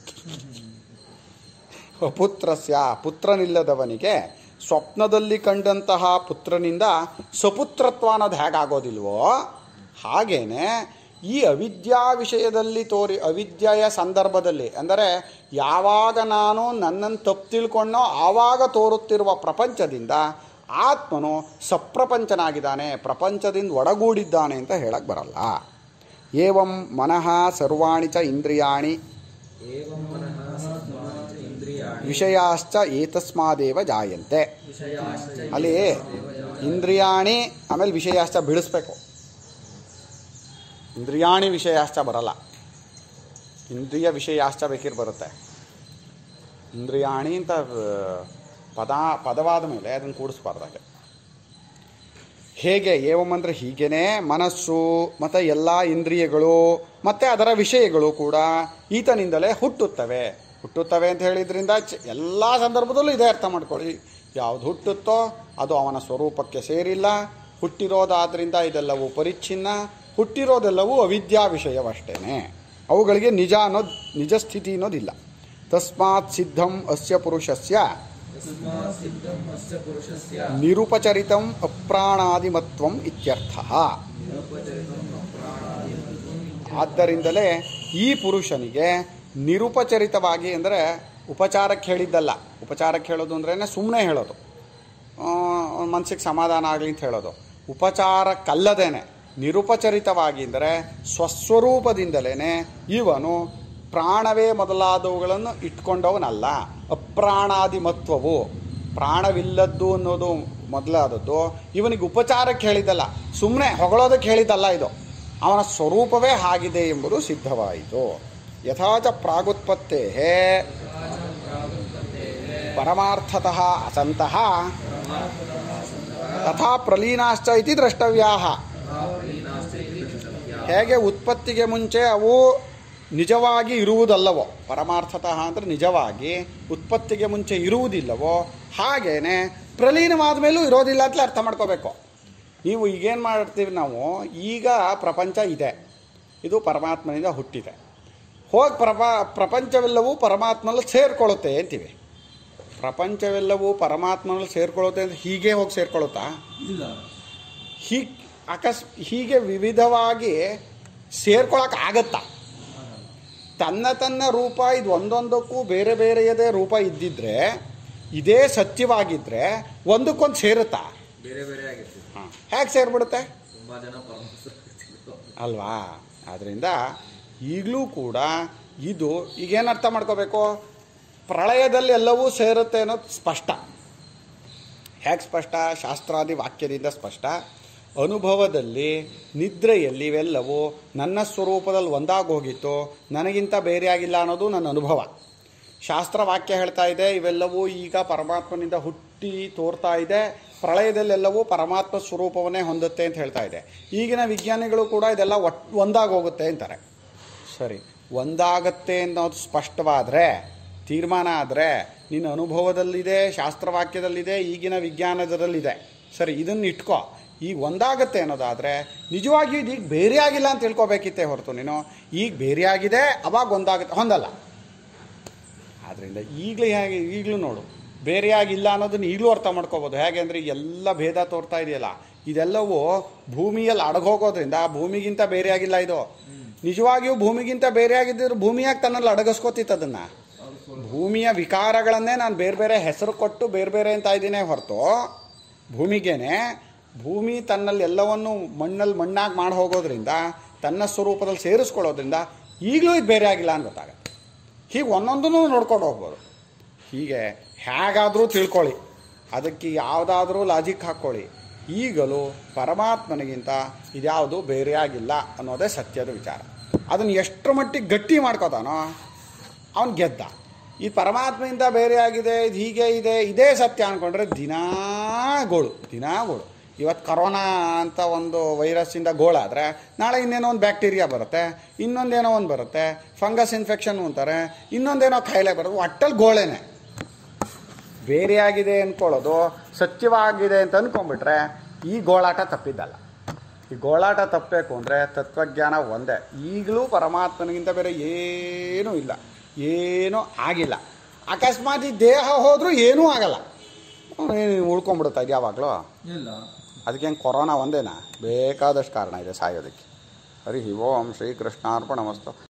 ಪುತ್ರಸ್ಯ ಪುತ್ರನಿಲ್ಲದವನಿಗೆ ಸ್ವಪ್ನದಲ್ಲಿ ಕಂಡಂತಹ ಪುತ್ರನಿಂದ ಸಪುತ್ರತ್ವ ಅನ್ನೋದು ಹೇಗಾಗೋದಿಲ್ವೋ ಹಾಗೇನೆ ಈ ಅವಿದ್ಯಾ ವಿಷಯದಲ್ಲಿ ತೋರಿ ಅವಿದ್ಯೆಯ ಸಂದರ್ಭದಲ್ಲಿ ಅಂದರೆ ಯಾವಾಗ ನಾನು ನನ್ನನ್ನು ತಪ್ಪು ತಿಳ್ಕೊಂಡೋ ಆವಾಗ ತೋರುತ್ತಿರುವ ಪ್ರಪಂಚದಿಂದ ಆತ್ಮನು ಸಪ್ರಪಂಚನಾಗಿದ್ದಾನೆ ಪ್ರಪಂಚದಿಂದ ಒಡಗೂಡಿದ್ದಾನೆ ಅಂತ ಹೇಳಕ್ಕೆ ಬರಲ್ಲ ಏವಂ ಮನಃ ಸರ್ವಾಣಿ ಚ ಇಂದ್ರಿಯಾಣಿ ಏವಂ ಮನಃ ಸರ್ವಾಣಿ ಚ ಇಂದ್ರಿಯಾಣಿ ವಿಷಯಾಶ್ಚ ಏತಸ್ಮಾದೇವ ಜಾಯಂತೆ ವಿಷಯಾಶ್ಚ ಅಲ್ಲಿ ಇಂದ್ರಿಯಾಣಿ ಆಮೇಲೆ ವಿಷಯಾಶ್ಚ ಬಿಡಿಸ್ಬೇಕು ಇಂದ್ರಿಯಾಣಿ ವಿಷಯಾಶ್ಚ ಬರಲ್ಲ ಇಂದ್ರಿಯ ವಿಷಯಾಶ್ಚ ಬೇಕಿರ್ ಬರುತ್ತೆ ಇಂದ್ರಿಯಾಣಿ ಅಂತ ಆ, ಪದ ಪದವಾದ ಮೇಲೆ ಅದನ್ನು ಕೂಡಿಸ್ಬಾರ್ದಾಗೆ ಹೇಗೆ ಏವಂ ಅಂದರೆ ಹೀಗೇನೆ ಮನಸ್ಸು ಮತ್ತು ಎಲ್ಲ ಇಂದ್ರಿಯಗಳು ಮತ್ತು ಅದರ ವಿಷಯಗಳು ಕೂಡ ಈತನಿಂದಲೇ ಹುಟ್ಟುತ್ತವೆ ಹುಟ್ಟುತ್ತವೆ ಅಂತ ಹೇಳಿದ್ರಿಂದ ಚ- ಎಲ್ಲ ಸಂದರ್ಭದಲ್ಲೂ ಇದೇ ಅರ್ಥ ಮಾಡ್ಕೊಳ್ಳಿ ಯಾವುದು ಹುಟ್ಟುತ್ತೋ ಅದು ಅವನ ಸ್ವರೂಪಕ್ಕೆ ಸೇರಿಲ್ಲ ಹುಟ್ಟಿರೋದಾದ್ರಿಂದ ಇದೆಲ್ಲವೂ ಪರಿಚ್ಛಿನ್ನ ಹುಟ್ಟಿರೋದೆಲ್ಲವೂ ಅವಿದ್ಯಾ ವಿಷಯವಷ್ಟೇನೆ ಅವುಗಳಿಗೆ ನಿಜ ಅನ್ನೋದು ನಿಜ ಸ್ಥಿತಿ ಅನ್ನೋದಿಲ್ಲ ತಸ್ಮಾತ್ ಸಿದ್ಧಂ ಅಸ್ಯ ಪುರುಷಸ್ಯ ತಸ್ಮಾತ್ ಸಿದ್ಧಂ ಅಸ್ಯ ಪುರುಷಸ್ಯ ನಿರುಪಚರಿತಂ ಅಪ್ರಾಣಾದಿಮತ್ವಂ ಇತ್ಯರ್ಥ ಆದ್ದರಿಂದಲೇ ಈ ಪುರುಷನಿಗೆ ನಿರುಪಚರಿತವಾಗಿ ಅಂದರೆ ಉಪಚಾರಕ್ಕೆ ಹೇಳಿದ್ದಲ್ಲ ಉಪಚಾರಕ್ಕೆ ಹೇಳೋದು ಅಂದ್ರೇ ಸುಮ್ಮನೆ ಹೇಳೋದು ಮನಸ್ಸಿಗೆ ಸಮಾಧಾನ ಆಗಲಿ ಅಂತ ಹೇಳೋದು ಉಪಚಾರಕ್ಕಲ್ಲದೇನೆ ನಿರುಪಚರಿತವಾಗಿ ಅಂದರೆ ಸ್ವಸ್ವರೂಪದಿಂದಲೇ ಇವನು ಪ್ರಾಣವೇ ಮೊದಲಾದವುಗಳನ್ನು ಇಟ್ಕೊಂಡವನಲ್ಲ ಅಪ್ರಾಣಾದಿಮತ್ವವು ಪ್ರಾಣವಿಲ್ಲದ್ದು ಅನ್ನೋದು ಮೊದಲಾದದ್ದು ಇವನಿಗೆ ಉಪಚಾರಕ್ಕೆ ಹೇಳಿದ್ದಲ್ಲ ಸುಮ್ಮನೆ ಹೊಗಳೋದಕ್ಕೆ ಹೇಳಿದ್ದಲ್ಲ ಇದು ಅವನ ಸ್ವರೂಪವೇ ಆಗಿದೆ ಎಂಬುದು ಸಿದ್ಧವಾಯಿತು ಯಥಾಚ ಪ್ರಾಗುತ್ಪತ್ತೇ ಪರಮಾರ್ಥತಃ ಅಸಂತಹ ತಥಾ ಪ್ರಲೀನಾಶ್ಚ ಇತಿ ದ್ರಷ್ಟವ್ಯಾ ಹೇಗೆ ಉತ್ಪತ್ತಿಗೆ ಮುಂಚೆ ಅವು ನಿಜವಾಗಿ ಇರುವುದಲ್ಲವೋ ಪರಮಾರ್ಥತಃ ಅಂದರೆ ನಿಜವಾಗಿ ಉತ್ಪತ್ತಿಗೆ ಮುಂಚೆ ಇರುವುದಿಲ್ಲವೋ ಹಾಗೇನೆ ಪ್ರಲೀನವಾದ ಮೇಲೂ ಇರೋದಿಲ್ಲ ಅಂತಲೇ ಅರ್ಥ ಮಾಡ್ಕೋಬೇಕು ನೀವು ಈಗೇನು ಮಾಡ್ತೀವಿ ನಾವು ಈಗ ಪ್ರಪಂಚ ಇದೆ ಇದು ಪರಮಾತ್ಮನಿಂದ ಹುಟ್ಟಿದೆ ಹೋಗಿ ಪ್ರಪ ಪ್ರಪಂಚವೆಲ್ಲವೂ ಪರಮಾತ್ಮನಲ್ಲಿ ಸೇರ್ಕೊಳ್ಳುತ್ತೆ ಅಂತೀವಿ ಪ್ರಪಂಚವೆಲ್ಲವೂ ಪರಮಾತ್ಮನಲ್ಲಿ ಸೇರ್ಕೊಳ್ಳುತ್ತೆ ಅಂತ ಹೀಗೆ ಹೋಗಿ ಸೇರ್ಕೊಳ್ಳುತ್ತಾ ಇಲ್ಲ ಹೀಗೆ ಅಕಸ್ ಹೀಗೆ ವಿವಿಧವಾಗಿ ಸೇರ್ಕೊಳಕ್ಕೆ ಆಗತ್ತಾ ತನ್ನ ತನ್ನ ರೂಪ ಇದು ಒಂದೊಂದಕ್ಕೂ ಬೇರೆ ಬೇರೆಯದೇ ರೂಪ ಇದ್ದಿದ್ರೆ ಇದೇ ಸತ್ಯವಾಗಿದ್ದರೆ ಒಂದಕ್ಕೊಂದು ಸೇರುತ್ತಾ ಬೇರೆ ಬೇರೆ ಆಗಿರ್ತೀವಿ ಹಾಂ ಹೇಗೆ ಸೇರಿಬಿಡುತ್ತೆ ತುಂಬಾ ಜನ ಪರಮಹಂಸರು ಅಲ್ವಾ ಆದ್ದರಿಂದ ಈಗಲೂ ಕೂಡ ಇದು ಈಗೇನು ಅರ್ಥ ಮಾಡ್ಕೋಬೇಕು ಪ್ರಳಯದಲ್ಲಿ ಎಲ್ಲವೂ ಸೇರುತ್ತೆ ಅನ್ನೋದು ಸ್ಪಷ್ಟ ಹೇಗೆ ಸ್ಪಷ್ಟ ಶಾಸ್ತ್ರಾದಿ ವಾಕ್ಯದಿಂದ ಸ್ಪಷ್ಟ ಅನುಭವದಲ್ಲಿ ನಿದ್ರೆಯಲ್ಲಿ ಇವೆಲ್ಲವೂ ನನ್ನ ಸ್ವರೂಪದಲ್ಲಿ ಒಂದಾಗಿ ಹೋಗಿತ್ತು ನನಗಿಂತ ಬೇರೆಯಾಗಿಲ್ಲ ಅನ್ನೋದು ನನ್ನ ಅನುಭವ ಶಾಸ್ತ್ರ ವಾಕ್ಯ ಹೇಳ್ತಾ ಇದೆ ಇವೆಲ್ಲವೂ ಈಗ ಪರಮಾತ್ಮನಿಂದ ಹುಟ್ಟಿ ತೋರ್ತಾ ಇದೆ ಪ್ರಳಯದಲ್ಲೆಲ್ಲವೂ ಪರಮಾತ್ಮ ಸ್ವರೂಪವನ್ನೇ ಹೊಂದುತ್ತೆ ಅಂತ ಹೇಳ್ತಾ ಇದೆ ಈಗಿನ ವಿಜ್ಞಾನಿಗಳು ಕೂಡ ಇದೆಲ್ಲ ಒಟ್ ಒಂದಾಗಿ ಹೋಗುತ್ತೆ ಅಂತಾರೆ ಸರಿ ಒಂದಾಗತ್ತೆ ಅನ್ನೋದು ಸ್ಪಷ್ಟವಾದರೆ ತೀರ್ಮಾನ ಆದರೆ ನಿನ್ನ ಅನುಭವದಲ್ಲಿದೆ ಶಾಸ್ತ್ರವಾಕ್ಯದಲ್ಲಿದೆ ಈಗಿನ ವಿಜ್ಞಾನದಲ್ಲಿದೆ ಸರಿ ಇದನ್ನು ಇಟ್ಕೋ ಈಗ ಒಂದಾಗತ್ತೆ ಅನ್ನೋದಾದರೆ ನಿಜವಾಗಿಯೂ ಇದೀಗ ಬೇರೆ ಆಗಿಲ್ಲ ಅಂತ ತಿಳ್ಕೊಬೇಕಿತ್ತೆ ಹೊರತು ನೀನು ಈಗ ಬೇರೆ ಆಗಿದೆ ಅವಾಗ ಒಂದಾಗುತ್ತೆ ಹೊಂದಲ್ಲ ಆದ್ದರಿಂದ ಈಗಲೂ ಹೇಗೆ ಈಗಲೂ ನೋಡು ಬೇರೆಯಾಗಿಲ್ಲ ಅನ್ನೋದನ್ನ ಈಗಲೂ ಅರ್ಥ ಮಾಡ್ಕೋಬೋದು ಹೇಗೆ ಅಂದರೆ ಎಲ್ಲ ಭೇದ ತೋರ್ತಾ ಇದೆಯಲ್ಲ ಇದೆಲ್ಲವೂ ಭೂಮಿಯಲ್ಲಿ ಅಡಗೋಗೋದ್ರಿಂದ ಭೂಮಿಗಿಂತ ಬೇರೆಯಾಗಿಲ್ಲ ಇದು ನಿಜವಾಗಿಯೂ ಭೂಮಿಗಿಂತ ಬೇರೆಯಾಗಿದ್ದರೆ ಭೂಮಿಯಾಗಿ ತನ್ನಲ್ಲಿ ಅಡಗಿಸ್ಕೋತಿತ್ತು ಅದನ್ನು ಭೂಮಿಯ ವಿಕಾರಗಳನ್ನೇ ನಾನು ಬೇರೆ ಬೇರೆ ಹೆಸರು ಕೊಟ್ಟು ಬೇರೆ ಬೇರೆ ಅಂತ ಇದ್ದೀನಿ ಹೊರತು ಭೂಮಿಗೇನೆ ಭೂಮಿ ತನ್ನಲ್ಲಿ ಎಲ್ಲವನ್ನು ಮಣ್ಣಲ್ಲಿ ಮಣ್ಣಾಗಿ ಮಾಡಿ ಹೋಗೋದ್ರಿಂದ ತನ್ನ ಸ್ವರೂಪದಲ್ಲಿ ಸೇರಿಸ್ಕೊಳ್ಳೋದ್ರಿಂದ ಈಗಲೂ ಇದು ಬೇರೆ ಆಗಿಲ್ಲ ಅಂತ ಗೊತ್ತಾಗುತ್ತೆ ಹೀಗೆ ಒಂದೊಂದನ್ನು ನೋಡ್ಕೊಂಡು ಹೋಗ್ಬೋದು ಹೀಗೆ ಹೇಗಾದರೂ ತಿಳ್ಕೊಳ್ಳಿ ಅದಕ್ಕೆ ಯಾವುದಾದ್ರೂ ಲಾಜಿಕ್ ಹಾಕ್ಕೊಳ್ಳಿ ಈಗಲೂ ಪರಮಾತ್ಮನಿಗಿಂತ ಇದ್ಯಾವುದು ಬೇರೆಯಾಗಿಲ್ಲ ಅನ್ನೋದೇ ಸತ್ಯದ ವಿಚಾರ ಅದನ್ನು ಎಷ್ಟರ ಮಟ್ಟಿಗೆ ಗಟ್ಟಿ ಮಾಡ್ಕೋತಾನೋ ಅವನು ಗೆದ್ದ ಈ ಪರಮಾತ್ಮೆಯಿಂದ ಬೇರೆಯಾಗಿದೆ ಇದು ಹೀಗೆ ಇದೆ ಇದೇ ಸತ್ಯ ಅಂದ್ಕೊಂಡ್ರೆ ದಿನಾ ಗೋಳು ದಿನಾ ಗೋಳು ಇವತ್ತು ಕರೋನಾ ಅಂತ ಒಂದು ವೈರಸ್ಸಿಂದ ಗೋಳಾದರೆ ನಾಳೆ ಇನ್ನೇನೋ ಒಂದು ಬ್ಯಾಕ್ಟೀರಿಯಾ ಬರುತ್ತೆ ಇನ್ನೊಂದೇನೋ ಒಂದು ಬರುತ್ತೆ ಫಂಗಸ್ ಇನ್ಫೆಕ್ಷನ್ ಅಂತಾರೆ ಇನ್ನೊಂದೇನೋ ಕಾಯಿಲೆ ಬರುತ್ತೆ ಒಟ್ಟಲ್ಲಿ ಗೋಳೇನೆ ಬೇರೆಯಾಗಿದೆ ಅಂದ್ಕೊಳ್ಳೋದು ಸತ್ಯವಾಗಿದೆ ಅಂತ ಅಂದ್ಕೊಂಡ್ಬಿಟ್ರೆ ಈ ಗೋಳಾಟ ತಪ್ಪಿದ್ದಲ್ಲ ಈ ಗೋಳಾಟ ತಪ್ಪಬೇಕು ಅಂದರೆ ತತ್ವಜ್ಞಾನ ಒಂದೇ ಈಗಲೂ ಪರಮಾತ್ಮನಿಗಿಂತ ಬೇರೆ ಏನೂ ಇಲ್ಲ ಏನೂ ಆಗಿಲ್ಲ ಅಕಸ್ಮಾತ್ ಈ ದೇಹ ಹೋದರೂ ಏನೂ ಆಗಲ್ಲ ಉಳ್ಕೊಂಡ್ಬಿಡುತ್ತಾ ಇದು ಯಾವಾಗಲೂ ಇಲ್ಲ ಅದಕ್ಕೆ ಕೊರೋನಾ ಒಂದೇನಾ ಬೇಕಾದಷ್ಟು ಕಾರಣ ಇದೆ ಸಾಯೋದಕ್ಕೆ ಹರಿ ಓಂ ಶ್ರೀಕೃಷ್ಣಾರ್ಪಣ ಮಸ್ತು